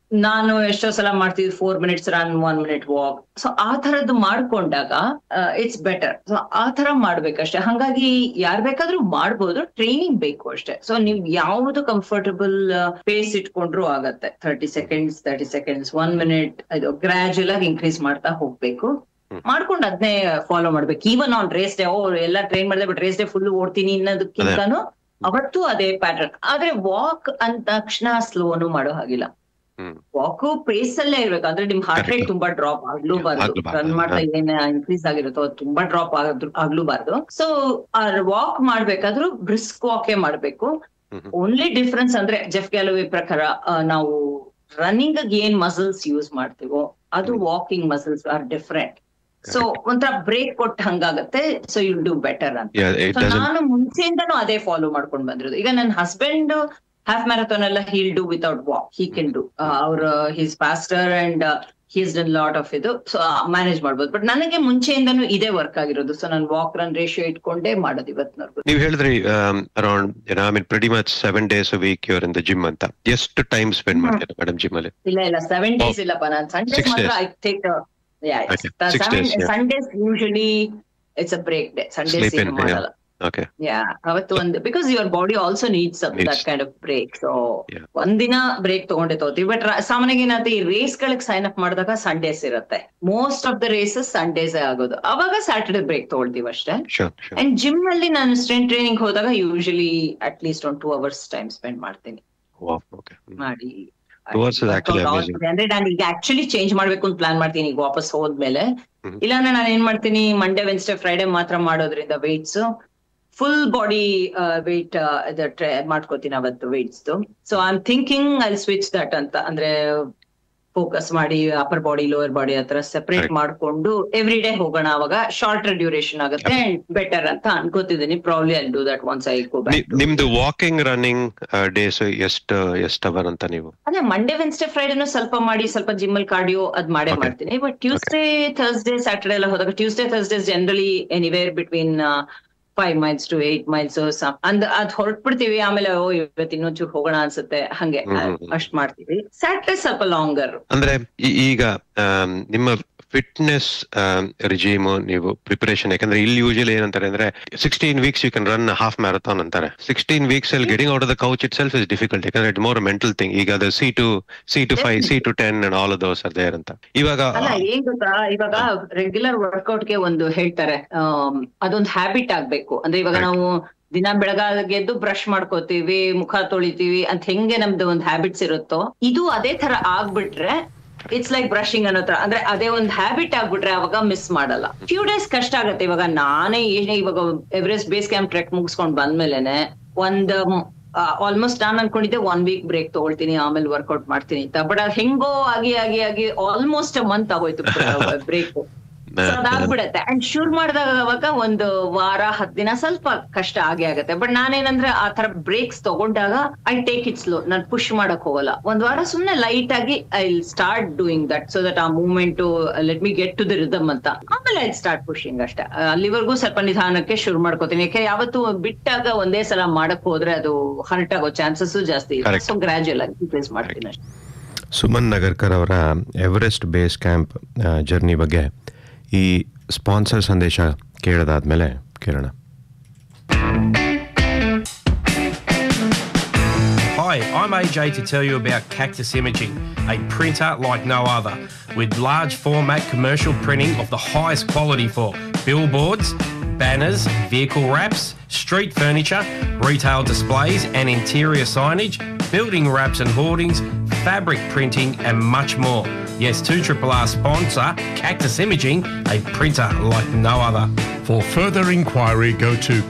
ನಾನು ಎಷ್ಟೋ ಸಲ ಮಾಡ್ತಿದ್ವಿ four minutes run one minute walk so ಆ ತರದ್ದು ಮಾಡ್ಕೊಂಡಾಗ ಇಟ್ಸ್ ಬೆಟರ್ ಸೊ ಆ ತರ ಮಾಡ್ಬೇಕಷ್ಟೇ ಹಂಗಾಗಿ ಯಾರ್ ಬೇಕಾದ್ರೂ ಮಾಡ್ಬೋದು ಟ್ರೈನಿಂಗ್ ಬೇಕು ಅಷ್ಟೇ ಸೊ ನೀವ್ ಯಾವ್ದು ಕಂಫರ್ಟಬಲ್ ಪೇಸ್ ಇಟ್ಕೊಂಡ್ರು ಆಗತ್ತೆ thirty seconds thirty seconds one minute ಇದು ಗ್ರಾಜುಯಲ್ ಆಗಿ ಇನ್ಕ್ರೀಸ್ ಮಾಡ್ತಾ ಹೋಗ್ಬೇಕು ಹ್ಮ್. ಮಾಡ್ಕೊಂಡು ಅದನ್ನೇ ಫಾಲೋ ಮಾಡ್ಬೇಕು ಈವನ್ ಆನ್ ರೇಸ್ ಡೇ ಓ ಎಲ್ಲ ಟ್ರೈನ್ ಮಾಡಿದೆ ಬಟ್ ರೇಸ್ ಡೇ ಫುಲ್ ಓಡ್ತೀನಿ ಅನ್ನೋದಕ್ಕಿಂತಾನು ಅವತ್ತು ಅದೇ ಪ್ಯಾಟರ್ನ್ ಆದ್ರೆ ವಾಕ್ ಅಂದ ತಕ್ಷಣ ಸ್ಲೋನು ಮಾಡೋ ಹಾಗಿಲ್ಲ ಹ್ಮ್. ವಾಕ್ ಪೇಸ್ ಅಲ್ಲೇ ಇರ್ಬೇಕು ಅಂದ್ರೆ ನಿಮ್ ಹಾರ್ಟ್ ರೇಟ್ Correct. ತುಂಬಾ ಡ್ರಾಪ್ ಆಗ್ಲೂಬಾರ್ದು ಆಗ್ಲೂಬಾರ್ದು. ರನ್ ಮಾಡ್ತಾ ಏನ್ ಇನ್ಕ್ರೀಸ್ ಆಗಿರುತ್ತೋ ಅದು ತುಂಬಾ ಡ್ರಾಪ್ ಆಗ್ಲೂಬಾರ್ದು ಸೊ ಆ ವಾಕ್ ಮಾಡ್ಬೇಕಾದ್ರೂ ಬ್ರಿಸ್ಕ್ ವಾಕೇ ಮಾಡ್ಬೇಕು ಹ್ಮ್ ಹ್ಮ್. ಓನ್ಲಿ ಡಿಫ್ರೆನ್ಸ್ ಅಂದ್ರೆ ಜೆಫ್ ಗ್ಯಾಲೋವೆ ಪ್ರಕಾರ ಆ, ನಾವು ರನ್ನಿಂಗ್ ಏನ್ ಮಸಲ್ಸ್ ಯೂಸ್ ಮಾಡ್ತೀವೋ ಅದು hmm. Walking muscles are different so ಒಂಥರ ಬ್ರೇಕ್ ಕೊಟ್ಟು ಹಂಗಾಗತ್ತೆ ಸೊ ಯು ಡೂ ಬೆಟರ್ ಅಂತ Yeah, it So doesn't ನಾನು ಮುಂಚೆಯಿಂದನೂ ಅದೇ ಫಾಲೋ ಮಾಡ್ಕೊಂಡು ಬಂದಿರೋದು ಈಗ ನನ್ನ ಹಸ್ಬೆಂಡ್ ಹಾಫ್ ಮ್ಯಾರಥಾನ್ ಎಲ್ಲ he'll do without walk he can do ಅವ್ರ his faster and he's done lot of ಇದು ಸೊ ಮ್ಯಾನೇಜ್ ಮಾಡ್ಬೋದು ಬಟ್ ನನಗೆ ಮುಂಚೆಯಿಂದನೂ ಇದೇ ವರ್ಕ್ ಆಗಿರೋದು ಸೊ ನಾನು ವಾಕ್ ರನ್ ರೇಷಿಯೋ ಇಟ್ಕೊಂಡೇ ಮಾಡೋದು ಇವತ್ತಿನವರೆಗೂ ನೀವ್ ಹೇಳಿದ್ರಿ around I mean pretty much seven days week you're in the gym ಅಂತ ಎಷ್ಟು ಟೈಮ್ ಸ್ಪೆಂಡ್ ಹ್ಮ್. ಮಾಡ್ತೀರಾ ಮೇಡಮ್ ಜಿಮ್ ಅಲ್ಲಿ ಇಲ್ಲ ಇಲ್ಲ ಸೆವೆನ್ ಡೇಸ್ ಇಲ್ಲಪ್ಪ ನಾನು ಸಂಡೇಸ್ Six ಮಾತ್ರ days. I take Okay, six days, yeah. Sundays usually it's a break day Sundays Sleep in, ಏನು yeah. ಮಾಡಲ್ಲ ಓಕೆ ಯಾ ಅವತ್ತು ಒಂದು because your body also needs that Needs. Kind of break so Yeah. ಒಂದಿನ break ತಗೊಂಡೆ ತಗೋತೀವಿ but ಸಾಮಾನ್ಯವಾಗಿ ಏನಾಗುತ್ತೆ ಈ ರೇಸ್ ಗಳಿಗೆ ಸೈನ್ ಅಪ್ ಮಾಡಿದಾಗ ಸಂಡೇಸ್ ಇರುತ್ತೆ most of the races Sundays ಆಗೋದು ಅವಾಗ ಸ್ಯಾಟರ್ಡೆ ಬ್ರೇಕ್ ತಗೊಳ್ತೀವಿ ಅಷ್ಟೇ ಶೋರ್ ಶೋರ್ ಅಂಡ್ ಜಿಮ್ ಅಲ್ಲಿ ನಾನು ಸ್ಟ್ರೆಂತ್ ಟ್ರೈನಿಂಗ್ ಹೋದಾಗ ಯೂಶಲಿ ಅಟ್ ಲೀಸ್ಟ್ ಒಂದು ಟೂ ಅವರ್ಸ್ ಟೈಮ್ ಸ್ಪೆಂಡ್ ಮಾಡ್ತೀನಿ ಓಕೆ ಮಾಡಿ Two hours is actually workout amazing. ಆಗ್ತದೆ. ಅಂದ್ರೆ ನಾನು ಈಗ ಆಕ್ಚುಲಿ ಚೇಂಜ್ ಮಾಡ್ಬೇಕು ಅಂತ ಪ್ಲಾನ್ ಮಾಡ್ತೀನಿ ಈಗ ವಾಪಸ್ ಹೋದ್ಮೇಲೆ ಹ್ಮ್. ಇಲ್ಲಾಂದ್ರೆ ನಾನು ಏನ್ ಮಾಡ್ತೀನಿ ಮಂಡೇ ವೆನ್ಸ್ಡೇ ಫ್ರೈಡೆ ಮಾತ್ರ ಮಾಡೋದ್ರಿಂದ ವೆಯ್ಟ್ಸ್ ಫುಲ್ ಬಾಡಿ ವೆಯ್ಟ್ ಮಾಡ್ಕೋತೀನಿ ಅವತ್ತು weights so I am thinking I switch that ಅಂತ ಅಂದ್ರೆ ಫೋಕಸ್ ಮಾಡಿ ಅಪ್ಪರ್ ಬಾಡಿ ಲೋವರ್ ಬಾಡಿ ಹತ್ರ ಸೆಪರೇಟ್ Correct. ಮಾಡ್ಕೊಂಡು ಎವ್ರಿ ಡೇ ಹೋಗೋಣ ಅವಾಗ ಶಾರ್ಟರ್ ಡ್ಯೂರೇಷನ್ ಆಗುತ್ತೆ ಬೆಟರ್ ಅಂತ ಅನ್ಕೋತಿದ್ದೀನಿ probably I do that once I go back ನಿಮ್ದು ವಾಕಿಂಗ್ ರನ್ನಿಂಗ್ ಡೇಸ್ ಎಷ್ಟು ಎಷ್ಟು ಅವರ್ ಅಂತ ನೀವು ಅದೇ ಮಂಡೇ ವೆನ್ಸ್ಡೇ ಫ್ರೈಡೇನು ಸ್ವಲ್ಪ ಮಾಡಿ ಸ್ವಲ್ಪ ಜಿಮ್ ಅಲ್ಲಿ ಕಾರ್ಡಿಯೋ ಅದ್ ಮಾಡೇ Okay. ಮಾಡ್ತೀನಿ ಬಟ್ ಟ್ಯೂಸ್ಡೇ ಥರ್ಸ್ಡೇ ಸ್ಯಾಟರ್ಡೇ ಎಲ್ಲ ಹೋದಾಗ Tuesday Thursday generally anywhere between five miles to eight miles ಅಂದ್ ಅದ್ ಹೊರಟ್ಬಿಡ್ತೀವಿ ಆಮೇಲೆ ಓ ಇವತ್ತು ಇನ್ನೊಂಚೂರು ಹೋಗೋಣ ಅನ್ಸುತ್ತೆ ಹಂಗೆ ಹ್ಮ್, ಹ್ಮ್, ಹ್ಮ್. ಅಷ್ಟ್ ಮಾಡ್ತೀವಿ ಸ್ಯಾಟರ್ಡೇ ಸ್ವಲ್ಪ ಲಾಂಗರ್ ಅಂದ್ರೆ ಈ- ಈಗ ಆಮ್, ನಿಮ್ಮ ಫಿಟ್ನೆಸ್ ರಿಜೀಮು ನೀವು ಪ್ರಿಪರೇಷನ್ ಯಾಕಂದ್ರೆ ಇಲ್ಲಿ ಯೂಶಲಿ ಏನಂತಾರೆ ಅಂದ್ರೆ sixteen weeks you can run half marathon ಅಂತಾರೆ ಸಿಕ್ಸ್ಟೀನ್ ವೀಕ್ಸ್ ಅಲ್ಲಿ getting out of the couch itself is difficult ಯಾಕಂದ್ರೆ ಇಟ್ ಮೋರ್ ಮೆಂಟಲ್ ಥಿಂಗ್ ಈಗ ಅದು C to C to five C to ten and all those are there ಅಂತ ಇವಾಗ ಅಲ್ಲ ಏನ್ ಗೊತ್ತಾ ಇವಾಗ ರೆಗ್ಯುಲರ್ ವರ್ಕೌಟ್ ಗೆ ಒಂದು ಹೇಳ್ತಾರೆ ಆಮ್, ಅದೊಂದು ಹ್ಯಾಬಿಟ್ ಆಗ್ಬೇಕು ಅಂದ್ರೆ ಇವಾಗ Right. ನಾವು ದಿನ ಬೆಳಗಾಗೆ ಎದ್ದು ಬ್ರಷ್ ಮಾಡ್ಕೋತೀವಿ ಮುಖ ತೊಳಿತೀವಿ ಅಂತ ಹೆಂಗೆ ನಮ್ದು ಒಂದು ಹ್ಯಾಬಿಟ್ಸ್ ಇರುತ್ತೋ ಇದು ಅದೇ ತರ ಆಗ್ಬಿಟ್ರೆ ಇಟ್ಸ್ ಲೈಕ್ ಬ್ರಷಿಂಗ್ ಅನ್ನೋ ತರ ಅಂದ್ರೆ ಅದೇ ಒಂದು ಹ್ಯಾಬಿಟ್ ಆಗ್ಬಿಟ್ರೆ ಅವಾಗ ಮಿಸ್ ಮಾಡಲ್ಲ ಫ್ಯೂ ಡೇಸ್ ಕಷ್ಟ ಆಗತ್ತೆ ಇವಾಗ ನಾನೇ ಏನೇ ಇವಾಗ ಎವರೆಸ್ಟ್ ಬೇಸ್ ಕ್ಯಾಂಪ್ ಟ್ರೆಕ್ ಮುಗಿಸ್ಕೊಂಡ್ ಬಂದ್ಮೇಲೆನೆ ಒಂದ್ ಆಲ್ಮೋಸ್ಟ್ ನಾನ್ ಅನ್ಕೊಂಡಿದ್ದೆ ಒನ್ ವೀಕ್ ಬ್ರೇಕ್ ತಗೊಳ್ತೀನಿ ಆಮೇಲೆ ವರ್ಕೌಟ್ ಮಾಡ್ತೀನಿ ಅಂತ ಬಟ್ ಅದ್ ಹೆಂಗೋ ಆಗಿ ಆಗಿ ಆಗಿ ಆಲ್ಮೋಸ್ಟ್ ಮಂತ್ ಆಗೋಯ್ತು ಬ್ರೇಕ್ ಅದಾಗ್ಬಿಡತ್ತೆ ಅಂಡ್ ಶುರು ಮಾಡಿದಾಗ ಅವಾಗ ಒಂದು ವಾರ ಹತ್ ದಿನ ಸ್ವಲ್ಪ ಕಷ್ಟ ಆಗೇ ಆಗತ್ತೆ ಬಟ್ ನಾನೇನಂದ್ರೆ ಆ ತರ ಬ್ರೇಕ್ಸ್ ತಗೊಂಡಾಗ ಐ ಟೇಕ್ ಇಟ್ ಸ್ಲೋ ನಾನ್ ಪುಷ್ ಮಾಡಕ್ ಹೋಗಲ್ಲ ಒಂದ್ ವಾರ ಸುಮ್ನೆ ಲೈಟ್ ಆಗಿ I start doing that so that ಆ movement let me get to the rhythm ಅಂತ ಆಮೇಲೆ ಐ ಸ್ಟಾರ್ಟ್ ಪುಷಿಂಗ್ ಅಷ್ಟೇ ಆ, ಅಲ್ಲಿವರೆಗೂ ಸ್ವಲ್ಪ ನಿಧಾನಕ್ಕೆ ಶುರು ಮಾಡ್ಕೋತೀನಿ ಯಾಕೆ ಯಾವತ್ತು ಬಿಟ್ಟಾಗ ಒಂದೇ ಸಲ ಮಾಡಕ್ ಹೋದ್ರೆ ಅದು ಹರ್ಟ್ ಆಗೋ ಚಾನ್ಸಸ್ ಜಾಸ್ತಿ ಇದೆ Correct. ಸೊ ಗ್ರಾಜುಯಲ್ ಆಗಿ ರಿಪ್ಲೇಸ್ ಮಾಡ್ತೀನಿ ಅಷ್ಟೇ ಸುಮನ್ ನಗರ್ಕರ್ ಅವರ ಎವರೆಸ್ಟ್ ಬೇಸ್ ಕ್ಯಾಂಪ್ ಜರ್ನಿ ಬಗ್ಗೆ ಈ ಸ್ಪಾನ್ಸರ್ ಸಂದೇಶ ಕೇಳದಾದ್ಮೇಲೆ ಕೇಳೋಣ Hi, I'm AJ to tell you about Cactus Imaging, a printer like no other, with large format commercial printing of the highest quality for billboards, banners, vehicle wraps, street furniture, retail displays and interior signage, building wraps and hoardings, fabric printing, and much more. Yes, 2RRR sponsor Cactus Imaging, a printer like no other. For further inquiry, go to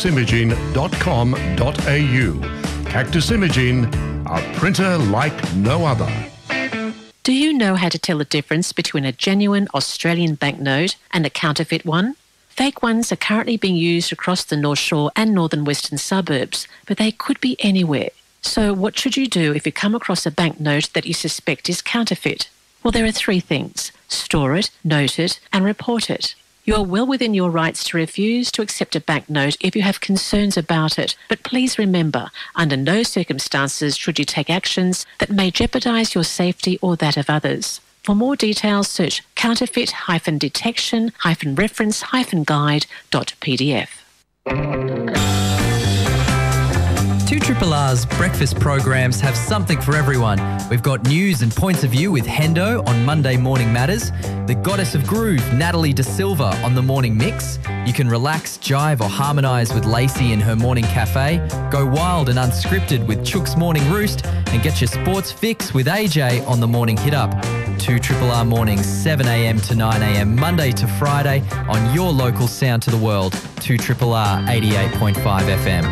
cactusimaging.com.au. Cactus Imaging, a printer like no other. Do you know how to tell the difference between a genuine Australian banknote and a counterfeit one? Fake ones are currently being used across the North Shore and northern western suburbs, but they could be anywhere. So, what should you do if you come across a banknote that you suspect is counterfeit? Well, there are three things store it, note it, and report it. You are well within your rights to refuse to accept a banknote if you have concerns about it, but please remember, under no circumstances should you take actions that may jeopardise your safety or that of others. For more details, search counterfeit-detection-reference-guide.pdf. Two Triple R's breakfast programs have something for everyone. We've got news and points of view with Hendo on Monday Morning Matters, the goddess of groove, Natalie De Silva, on the morning mix. You can relax, jive, or harmonise with Lacey in her morning cafe, go wild and unscripted with Chook's morning roost, and get your sports fix with AJ on the morning hit up. Two Triple R mornings, 7am to 9am, Monday to Friday, on your local sound to the world. Two Triple R 88.5 FM.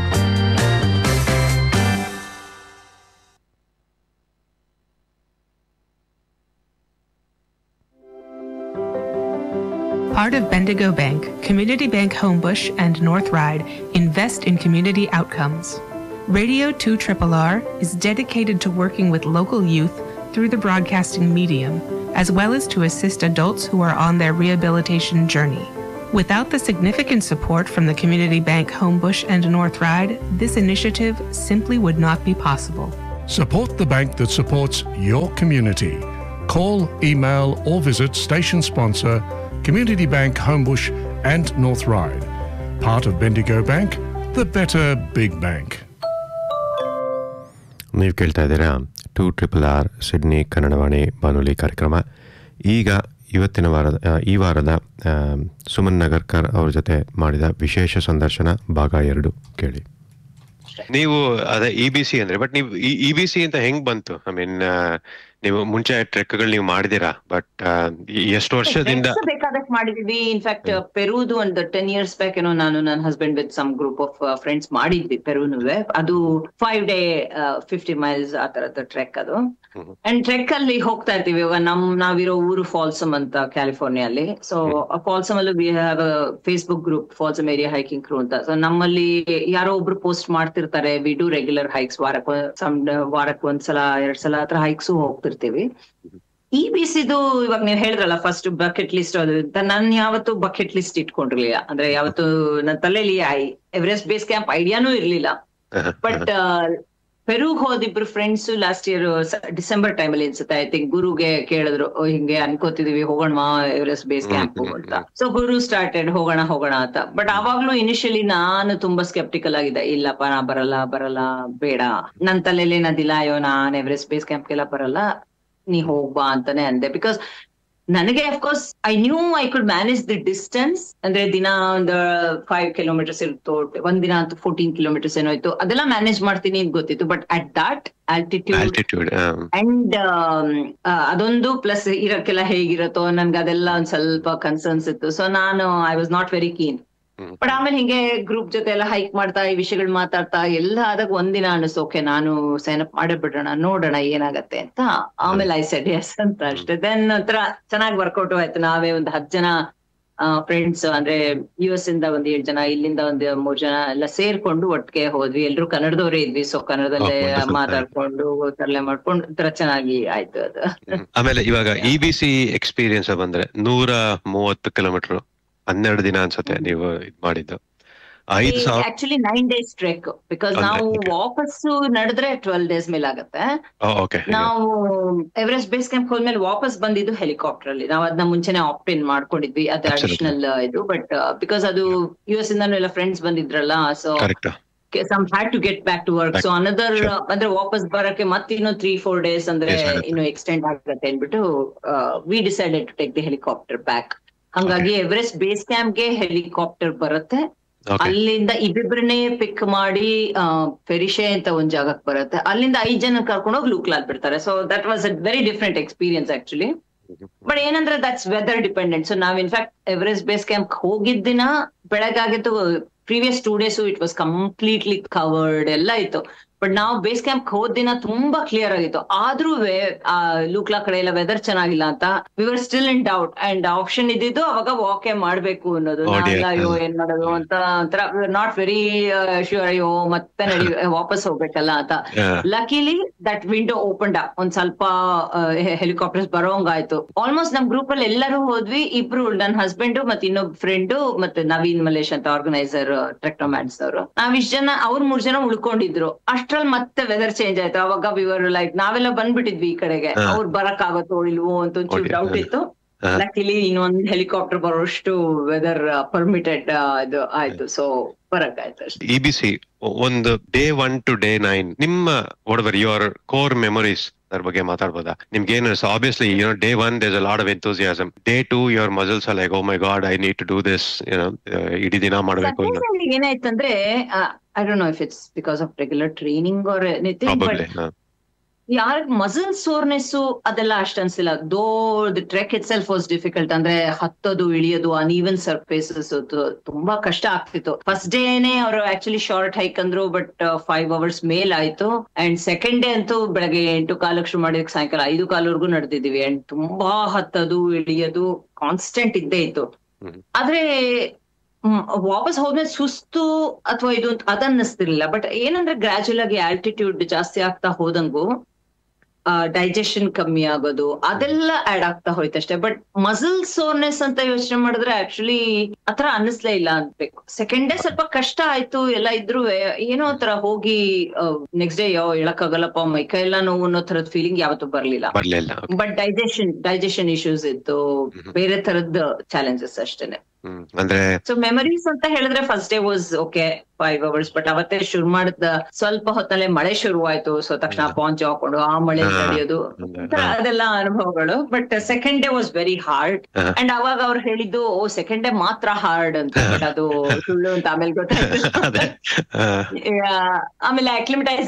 Part of Bendigo Bank, Community Bank Homebush, and North Ride invest in community outcomes. Radio 2 Triple R is dedicated to working with local youth through the broadcasting medium, as well as to assist adults who are on their rehabilitation journey. Without the significant support from the Community Bank Homebush and North Ride, this initiative simply would not be possible. Support the bank that supports your community. Call, email, or visit station sponsor Community Bank Homebush and North Ride. Part of Bendigo Bank, the better big bank. ನೀವು ಕೇಳ್ತಾ ಇದ್ದೀರಾ two triple R Sydney Kannadavani ಬಾನುಲಿ ಕಾರ್ಯಕ್ರಮ ಈಗ ಇವತ್ತಿನ ವಾರದ ಆ, ಈ ವಾರದ ಆ, ಸುಮನ್ ನಗರ್ಕರ್ ಅವ್ರ ಜೊತೆ ಮಾಡಿದ ವಿಶೇಷ ಸಂದರ್ಶನ ಭಾಗ ಎರಡು ಕೇಳಿ ನೀವು ಅದೇ ಇ ಬಿ ಸಿ ಅಂದ್ರೆ ಬಟ್ ನೀವು ಇ ಬಿ ಸಿ ಅಂತ ಹೆಂಗ್ ಬಂತು ಐ ಮೀನ್ ನೀವು ಮುಂಚೆ ಟ್ರೆಕ್ಗಳು ನೀವು ಮಾಡಿದಿರಾ ಬಟ್ ಎಷ್ಟು ವರ್ಷದಿಂದ Treks ಬೇಕಾದಷ್ಟು ಮಾಡಿದೀವಿ ಇನ್ಫ್ಯಾಕ್ಟ್ ಪೆರುದು ಒಂದು ಟೆನ್ ಇಯರ್ಸ್ ಬ್ಯಾಕ್ ಏನೋ ನಾನು ನನ್ನ husband with some group of friends ಮಾಡಿದ್ವಿ ಪೆರುನುವೆ ಅದು ಫೈವ್ ಡೇ ಫಿಫ್ಟಿ ಮೈಲ್ಸ್ ಆ ತರದ ಟ್ರೆಕ್ ಅದು ಹ್ಮ್. ಅಂಡ್ ಟ್ರೆಕ್ ಅಲ್ಲಿ ಹೋಗ್ತಾ ಇರ್ತೀವಿ ಇವಾಗ ನಮ್ ನಾವಿರೋ ಊರು ಫಾಲ್ಸಮ್ ಅಂತ ಕ್ಯಾಲಿಫೋರ್ನಿಯಲ್ಲಿ ಸೊ ಫಾಲ್ಸಮ್ ಅಲ್ಲಿ we have Facebook group Folsom area hiking crew ಅಂತ ಸೊ ನಮ್ಮಲ್ಲಿ ಯಾರೋ ಒಬ್ರು ಪೋಸ್ಟ್ ಮಾಡ್ತಿರ್ತಾರೆ ವಿ ಡೂ ರೆಗ್ಯುಲರ್ ಹೈಕ್ಸ್ ವಾರಕ್ಕೆ ಸಮ್ ವಾರಕ್ಕೆ ಒಂದ್ಸಲ ಎರಡ್ ಸಲ ಹತ್ರ ಹೈಕ್ಸು ಹೋಗ್ತಿರ್ತೀವಿ ಈ ಬಿಸಿದು ಇವಾಗ ನೀವು ಹೇಳಿದ್ರಲ್ಲ ಫಸ್ಟ್ ಬಕೆಟ್ ಲಿಸ್ಟ್ ಅದು ಅಂತ ನಾನು ಯಾವತ್ತು ಬಕೆಟ್ ಲಿಸ್ಟ್ ಇಟ್ಕೊಂಡಿರ್ಲಿಲ್ಲ ಅಂದ್ರೆ ಯಾವತ್ತು ನನ್ನ ತಲೆಯಲ್ಲಿ ಎವರೆಸ್ಟ್ ಬೇಸ್ ಕ್ಯಾಂಪ್ ಐಡಿಯಾನೂ ಇರ್ಲಿಲ್ಲ ಬಟ್ ಪೆರುಗ್ ಹೋದಿಬ್ರು friends last year December time ಅಲ್ಲಿ ಅನ್ಸುತ್ತೆ ಐ ಥಿಂಕ್ ಗುರುಗೆ ಕೇಳಿದ್ರು "ಓ, ಹಿಂಗೆ ಅನ್ಕೋತಿದೀವಿ ಹೋಗೋಣ ಎವರೆಸ್ಟ್ ಬೇಸ್ ಕ್ಯಾಂಪ್ ಅಂತ ಸೊ ಗುರು ಸ್ಟಾರ್ಟೆಡ್ ಹೋಗೋಣ ಹೋಗೋಣ ಅಂತ ಬಟ್ ಅವಾಗ್ಲೂ ಇನಿಷಿಯಲಿ ನಾನು ತುಂಬಾ ಸ್ಕೆಪ್ಟಿಕಲ್ ಆಗಿದೆ ಇಲ್ಲಪ್ಪ ನಾ ಬರಲ್ಲ ಬರಲ್ಲ ಬೇಡ ನನ್ ತಲೆಯಲ್ಲಿ ಏನದಿಲ್ಲ ಅಯ್ಯೋ ನಾನ್ ಎವರೆಸ್ಟ್ ಬೇಸ್ ಕ್ಯಾಂಪ್ಗೆಲ್ಲ ಬರಲ್ಲ ನೀ ಹೋಗ್ಬಾ ಅಂತಾನೆ ಅಂದೆ ಬಿಕಾಸ್ ನನಗೆ of course I knew I could manage the distance ಅಂದ್ರೆ ದಿನ ಒಂದು ಫೈವ್ ಕಿಲೋಮೀಟರ್ಸ್ ಇರುತ್ತೋ ಒಂದ್ ದಿನ ಅಂತೂ ಫೋರ್ಟೀನ್ ಕಿಲೋಮೀಟರ್ಸ್ ಏನೋ ಇತ್ತು ಅದೆಲ್ಲ ಮ್ಯಾನೇಜ್ ಮಾಡ್ತೀನಿ ಅಂತ ಗೊತ್ತಿತ್ತು but at that altitude altitude and ಅದೊಂದು ಪ್ಲಸ್ ಇರಕ್ಕೆಲ್ಲ ಹೇಗಿರತ್ತೋ ನನ್ಗೆ ಅದೆಲ್ಲ ಒಂದ್ ಸ್ವಲ್ಪ ಕನ್ಸರ್ನ್ಸ್ ಇತ್ತು ಸೊ ನಾನು I was not very keen hmm. But ಆಮೇಲೆ ಹಿಂಗೆ ಗ್ರೂಪ್ ಜೊತೆ ಎಲ್ಲ ಹೈಕ್ ಮಾಡ್ತಾ ಈ ವಿಷಯಗಳು ಮಾತಾಡ್ತಾ ಎಲ್ಲ ಆದಾಗ ಒಂದಿನ ಅನಿಸ್ತು ಓಕೆ ನಾನು ಸೈನ್ ಅಪ್ ಮಾಡೇ ಬಿಡೋಣ ನೋಡೋಣ ಏನಾಗತ್ತೆ ಅಂತ ಆಮೇಲೆ ಐ ಸೆಡ್ ಎಸ್ ಅಂತ ಅಷ್ಟೇ ದೆನ್ ಒಂಥರ ಚೆನ್ನಾಗಿ ವರ್ಕೌಟ್ ಆಯ್ತು ನಾವೇ ಒಂದು ಹತ್ತು ಜನ ಫ್ರೆಂಡ್ಸ್ ಅಂದ್ರೆ ಯು ಎಸ್ ಇಂದ ಒಂದ್ ಏಳು ಜನ ಇಲ್ಲಿಂದ ಒಂದ್ ಮೂರ್ ಜನ ಎಲ್ಲ ಸೇರ್ಕೊಂಡು ಒಟ್ಟಿಗೆ ಹೋದ್ವಿ ಎಲ್ರು ಕನ್ನಡದವರೇ ಇದ್ವಿ ಸೊ ಕನ್ನಡದಲ್ಲೇ Oh, wonderful. ಮಾತಾಡ್ಕೊಂಡು ತರಲೆ ಮಾಡ್ಕೊಂಡು ಒಂಥರ ಚೆನ್ನಾಗಿ ಆಯ್ತು ಅದು ಆಮೇಲೆ ಇವಾಗ ಇ ಬಿ ಸಿ ಎಕ್ಸ್ಪೀರಿಯನ್ಸ್ ಬಂದ್ರೆ ನೂರ ಮೂವತ್ತು ಕಿಲೋಮೀಟರ್ ಹನ್ನೆರಡು ದಿನ ಅನ್ಸುತ್ತೆ ನೀವು ಇದ್ ಮಾಡಿದ್ದು ಐದು ಸಾವಿರ actually nine days trek because Okay, ನಾವು okay. ವಾಪಸ್ ನಡೆದ್ರೆ ಟ್ವೆಲ್ ಡೇಸ್ ಮೇಲೆ ಆಗತ್ತೆ ಓಕೆ ನಾವು ಎವರೆಸ್ಟ್ ಬೇಸ್ ಕ್ಯಾಂಪ್ ಹೋದ್ಮೇಲೆ ವಾಪಸ್ ಬಂದಿದ್ದು ಹೆಲಿಕಾಪ್ಟರ್ ಅಲ್ಲಿ ನಾವು ಅದನ್ನ ಮುಂಚೆನೆ ಆಪ್ಟ್ ಮಾಡ್ಕೊಂಡಿದ್ವಿ ಅದು Absolutely. ಅಡಿಷನಲ್ ಇದು ಬಟ್ ಬಿಕಾಸ್ ಅದು ಯು ಎಸ್ ಇಂದಾನು ಎಲ್ಲ ಫ್ರೆಂಡ್ಸ್ ಬಂದಿದ್ರಲ್ಲ so correct some had to get back to work Back. So another Sure. ಅಂದ್ರೆ ವಾಪಸ್ ಬರಕ್ಕೆ ಮತ್ತೆ ಇನ್ನು ತ್ರೀ ಫೋರ್ ಡೇಸ್ ಅಂದ್ರೆ Yes, ಆಗುತ್ತೆ. ಇನ್ನು ಎಕ್ಸ್ಟೆಂಡ್ ಆಗುತ್ತೆ ಅಂದ್ಬಿಟ್ಟು we decided to take the helicopter back ಹಂಗಾಗಿ ಎವರೆಸ್ಟ್ ಬೇಸ್ ಕ್ಯಾಂಪ್ಗೆ ಹೆಲಿಕಾಪ್ಟರ್ ಬರುತ್ತೆ ಓಕೆ ಅಲ್ಲಿಂದ ಇಬ್ಬಿಬ್ರನ್ನೇ ಪಿಕ್ ಮಾಡಿ ಆ, ಫೆರಿಷೆ ಅಂತ ಒಂದ್ ಜಾಗಕ್ಕೆ ಬರುತ್ತೆ ಅಲ್ಲಿಂದ ಐದ್ ಜನ ಕರ್ಕೊಂಡೋಗಿ ಲೂಕ್ಲಾಲ್ ಬಿಡ್ತಾರೆ so that was a very different experience actually but ಏನಂದ್ರೆ ದಟ್ಸ್ ವೆದರ್ ಡಿಪೆಂಡೆಂಟ್ ಸೊ ನಾವ್ ಇನ್ಫ್ಯಾಕ್ಟ್ ಎವರೆಸ್ಟ್ ಬೇಸ್ ಕ್ಯಾಂಪ್ ಹೋಗಿದ್ದ ದಿನ ಬೆಳಗಾಗಿತ್ತು previous two days it was completely covered ಎಲ್ಲ ಇತ್ತು ಬಟ್ ನಾವು ಬೇಸ್ ಕ್ಯಾಂಪ್ ಹೋದ ದಿನ ತುಂಬಾ ಕ್ಲಿಯರ್ ಆಗಿತ್ತು ಆದ್ರೂ ಆ ಲೂಕ್ಲಾ ಕಡೆ ಎಲ್ಲ ವೆದರ್ ಚೆನ್ನಾಗಿಲ್ಲ ಅಂತ we were still in doubt and option ಇದ್ದಿದ್ದು ಅವಾಗ ವಾಕೆ ಮಾಡ್ಬೇಕು ಅನ್ನೋದು Oh dear. ನಾವೆಲ್ಲ ಅಯ್ಯೋ ಏನ್ ಮಾಡೋದು ಅಂತ ಒಂಥರ ನಾಟ್ ವೆರಿ ಶ್ಯೂರ್ ಅಯ್ಯೋ ಮತ್ತೆ ನಡಿ ವಾಪಸ್ ಹೋಗ್ಬೇಕಲ್ಲ ಅಂತ Yeah. Luckily that window open ಒಂದ್ ಸ್ವಲ್ಪ ಹೆಲಿಕಾಪ್ಟರ್ಸ್ ಬರೋಂಗಾಯ್ತು ಆಲ್ಮೋಸ್ಟ್ ನಮ್ ಗ್ರೂಪ್ ಅಲ್ಲಿ ಎಲ್ಲರೂ ಹೋದ್ವಿ ಇಬ್ರು ನನ್ನ ಹಸ್ಬೆಂಡ್ ಮತ್ತೆ ಇನ್ನೊಬ್ಬ ಫ್ರೆಂಡ್ ಮತ್ತೆ ನವೀನ್ ಮಲೇಶ್ ಅಂತ ಆರ್ಗನೈಸರ್ ಟ್ರೆಕ್ಟೋಮ್ಯಾನ್ಸ್ ಅವರು ನಾವ್ ಇಷ್ಟ ಜನ ಅವ್ರ ಮೂರ್ ಜನ ಉಳ್ಕೊಂಡಿದ್ರು ಅಷ್ಟ್ರಲ್ಲಿ ಮತ್ತೆ ವೆದರ್ ಚೇಂಜ್ ಆಯ್ತು ಅವಾಗ ವಿವರ್ ಲೈಕ್ ನಾವೆಲ್ಲ ಬಂದ್ಬಿಟ್ಟಿದ್ವಿ ಈ ಕಡೆಗೆ ಹಾ. ಅವ್ರು ಬರಕ್ ಆಗತ್ತೋ ಇಲ್ವೋ ಅಂತ ಒಂಚೂರು Okay. ಡೌಟ್ ಇತ್ತು ಹಾ. ಲಕಿಲಿ ಇನ್ನೊಂದ್ ಹೆಲಿಕಾಪ್ಟರ್ ಬರೋಷ್ಟು ವೆದರ್ ಪರ್ಮಿಟೆಡ್ ಇದು ಆಯ್ತು ಸೊ ಬರಕ್ ಆಯ್ತು ಅಷ್ಟೇ ಇ ಬಿ ಸಿ ಒಂದು day one to day nine ನಿಮ್ಮ ವಾಟ್ ಯುವರ್ ಕೋರ್ ಮೆಮೊರೀಸ್ ಅದ್ರ ಬಗ್ಗೆ ಮಾತಾಡ್ಬೋದಾ ನಿಮ್ಗೆ ಏನು obviously you know day one there's a lot of enthusiasm day two your muscles like oh my god I need to do this you know ಇಡೀ ದಿನ ಮಾಡ್ಬೇಕು ಇಲ್ಲ Second ಅಲ್ಲಿ ಏನಾಯ್ತಂದ್ರೆ I don't know if it's because of regular training or anything but probably ಯಾರ muscle soreness ಅದೆಲ್ಲ ಅಷ್ಟ ಅನ್ಸಿಲ್ಲ though the trek itself was difficult ಅಂದ್ರೆ ಹತ್ತೋದು ಇಳಿಯೋದು ಅನ್ಈವನ್ ಸರ್ಫೇಸಸ್ ತುಂಬಾ ಕಷ್ಟ ಆಗ್ತಿತ್ತು ಫಸ್ಟ್ ಡೇನೆ ಅವರು ಆಕ್ಚುಲಿ ಶಾರ್ಟ್ ಹೈಕ್ ಅಂದ್ರು ಬಟ್ ಫೈವ್ ಅವರ್ಸ್ ಮೇಲ್ ಆಯ್ತು ಅಂಡ್ ಸೆಕೆಂಡ್ ಡೇ ಅಂತೂ ಬೆಳಗ್ಗೆ ಎಂಟು ಕಾಲಕ್ಕೆ ಶುರು ಮಾಡಿದಕ್ಕೆ ಸಾಯಂಕಾಲ ಐದು ಕಾಲವರೆಗೂ ನಡೆದಿದೀವಿ ಅಂಡ್ ತುಂಬಾ ಹತ್ತದು ಇಳಿಯೋದು ಕಾನ್ಸ್ಟೆಂಟ್ ಇದ್ದೇ ಇತ್ತು ಹ್ಮ್. ಆದ್ರೆ ಮ್, ವಾಪಸ್ ಹೋದ್ಮೇಲೆ ಸುಸ್ತು ಅಥವಾ ಇದು ಅಂತ ಅದನ್ನಿಸ್ತಿರ್ಲಿಲ್ಲ ಬಟ್ ಏನಂದ್ರೆ ಗ್ರಾಜುಯಲ್ ಆಗಿ ಆಲ್ಟಿಟ್ಯೂಡ್ ಜಾಸ್ತಿ ಆಗ್ತಾ ಹೋದಂಗು ಡೈಜೆಷನ್ ಕಮ್ಮಿ ಆಗೋದು ಅದೆಲ್ಲ ಆಡ್ ಆಗ್ತಾ ಹೋಯ್ತು ಅಷ್ಟೇ ಬಟ್ ಮಸಲ್ ಸೋರ್ನೆಸ್ ಅಂತ ಯೋಚನೆ ಮಾಡಿದ್ರೆ ಆಕ್ಚುಲಿ ಆತರ ಅನ್ನಿಸ್ಲೇ ಇಲ್ಲ ಅನ್ಬೇಕು ಸೆಕೆಂಡ್ ಡೇ ಸ್ವಲ್ಪ ಕಷ್ಟ ಆಯ್ತು ಎಲ್ಲ ಇದ್ರು ಏನೋ ಒಂಥರ ಹೋಗಿ ನೆಕ್ಸ್ಟ್ ಡೇ ಯಾವ ಹೇಳಕ್ಕಾಗಲ್ಲಪ್ಪ ಮೈಕೈ ಎಲ್ಲ ನೋವು ಅನ್ನೋ ತರದ್ ಫೀಲಿಂಗ್ ಯಾವತ್ತೂ ಬರ್ಲಿಲ್ಲ ಬರ್ಲಿಲ್ಲ ಬಟ್ ಡೈಜೆಷನ್ ಡೈಜೆಷನ್ ಇಶ್ಯೂಸ್ ಇತ್ತು ಹ್ಮ್. ಬೇರೆ ತರದ್ ಚಾಲೆಂಜಸ್ ಅಷ್ಟೇನೆ ಹ್ಮ್ ಅಂದ್ರೆ ಸೊ ಮೆಮರೀಸ್ ಅಂತ ಹೇಳಿದ್ರೆ first day was okay five hours but ಅವತ್ತೇ ಶುರು ಮಾಡಿದ ಸ್ವಲ್ಪ ಹೊತ್ತಲ್ಲೇ ಮಳೆ ಶುರುವಾಯ್ತು ಸೊ ತಕ್ಷಣ ಪಾಂಚ್ ಹಾಕೊಂಡು ಆ ಮಳೆ ಹಾ. ತಡೆಯೋದು ಅಂದ್ರೆ, ಒಂಥರ ಹಾ. ಅದೆಲ್ಲ ಅನುಭವಗಳು but second day was very hard ಹಾ. ಅಂಡ್ ಅವಾಗ ಅವ್ರು ಹೇಳಿದ್ದು ಓ ಸೆಕೆಂಡ್ ಡೇ ಮಾತ್ರ ಹಾರ್ಡ್ ಅಂತ ಬಟ್ ಅದು ಸುಳ್ಳು ಅಂತ ಆಮೇಲೆ ಗೊತ್ತಾಯ್ತು ಅದೇ ಆ, ಆಮೇಲೆ ಅಕ್ಲಿಮಟೈಸ್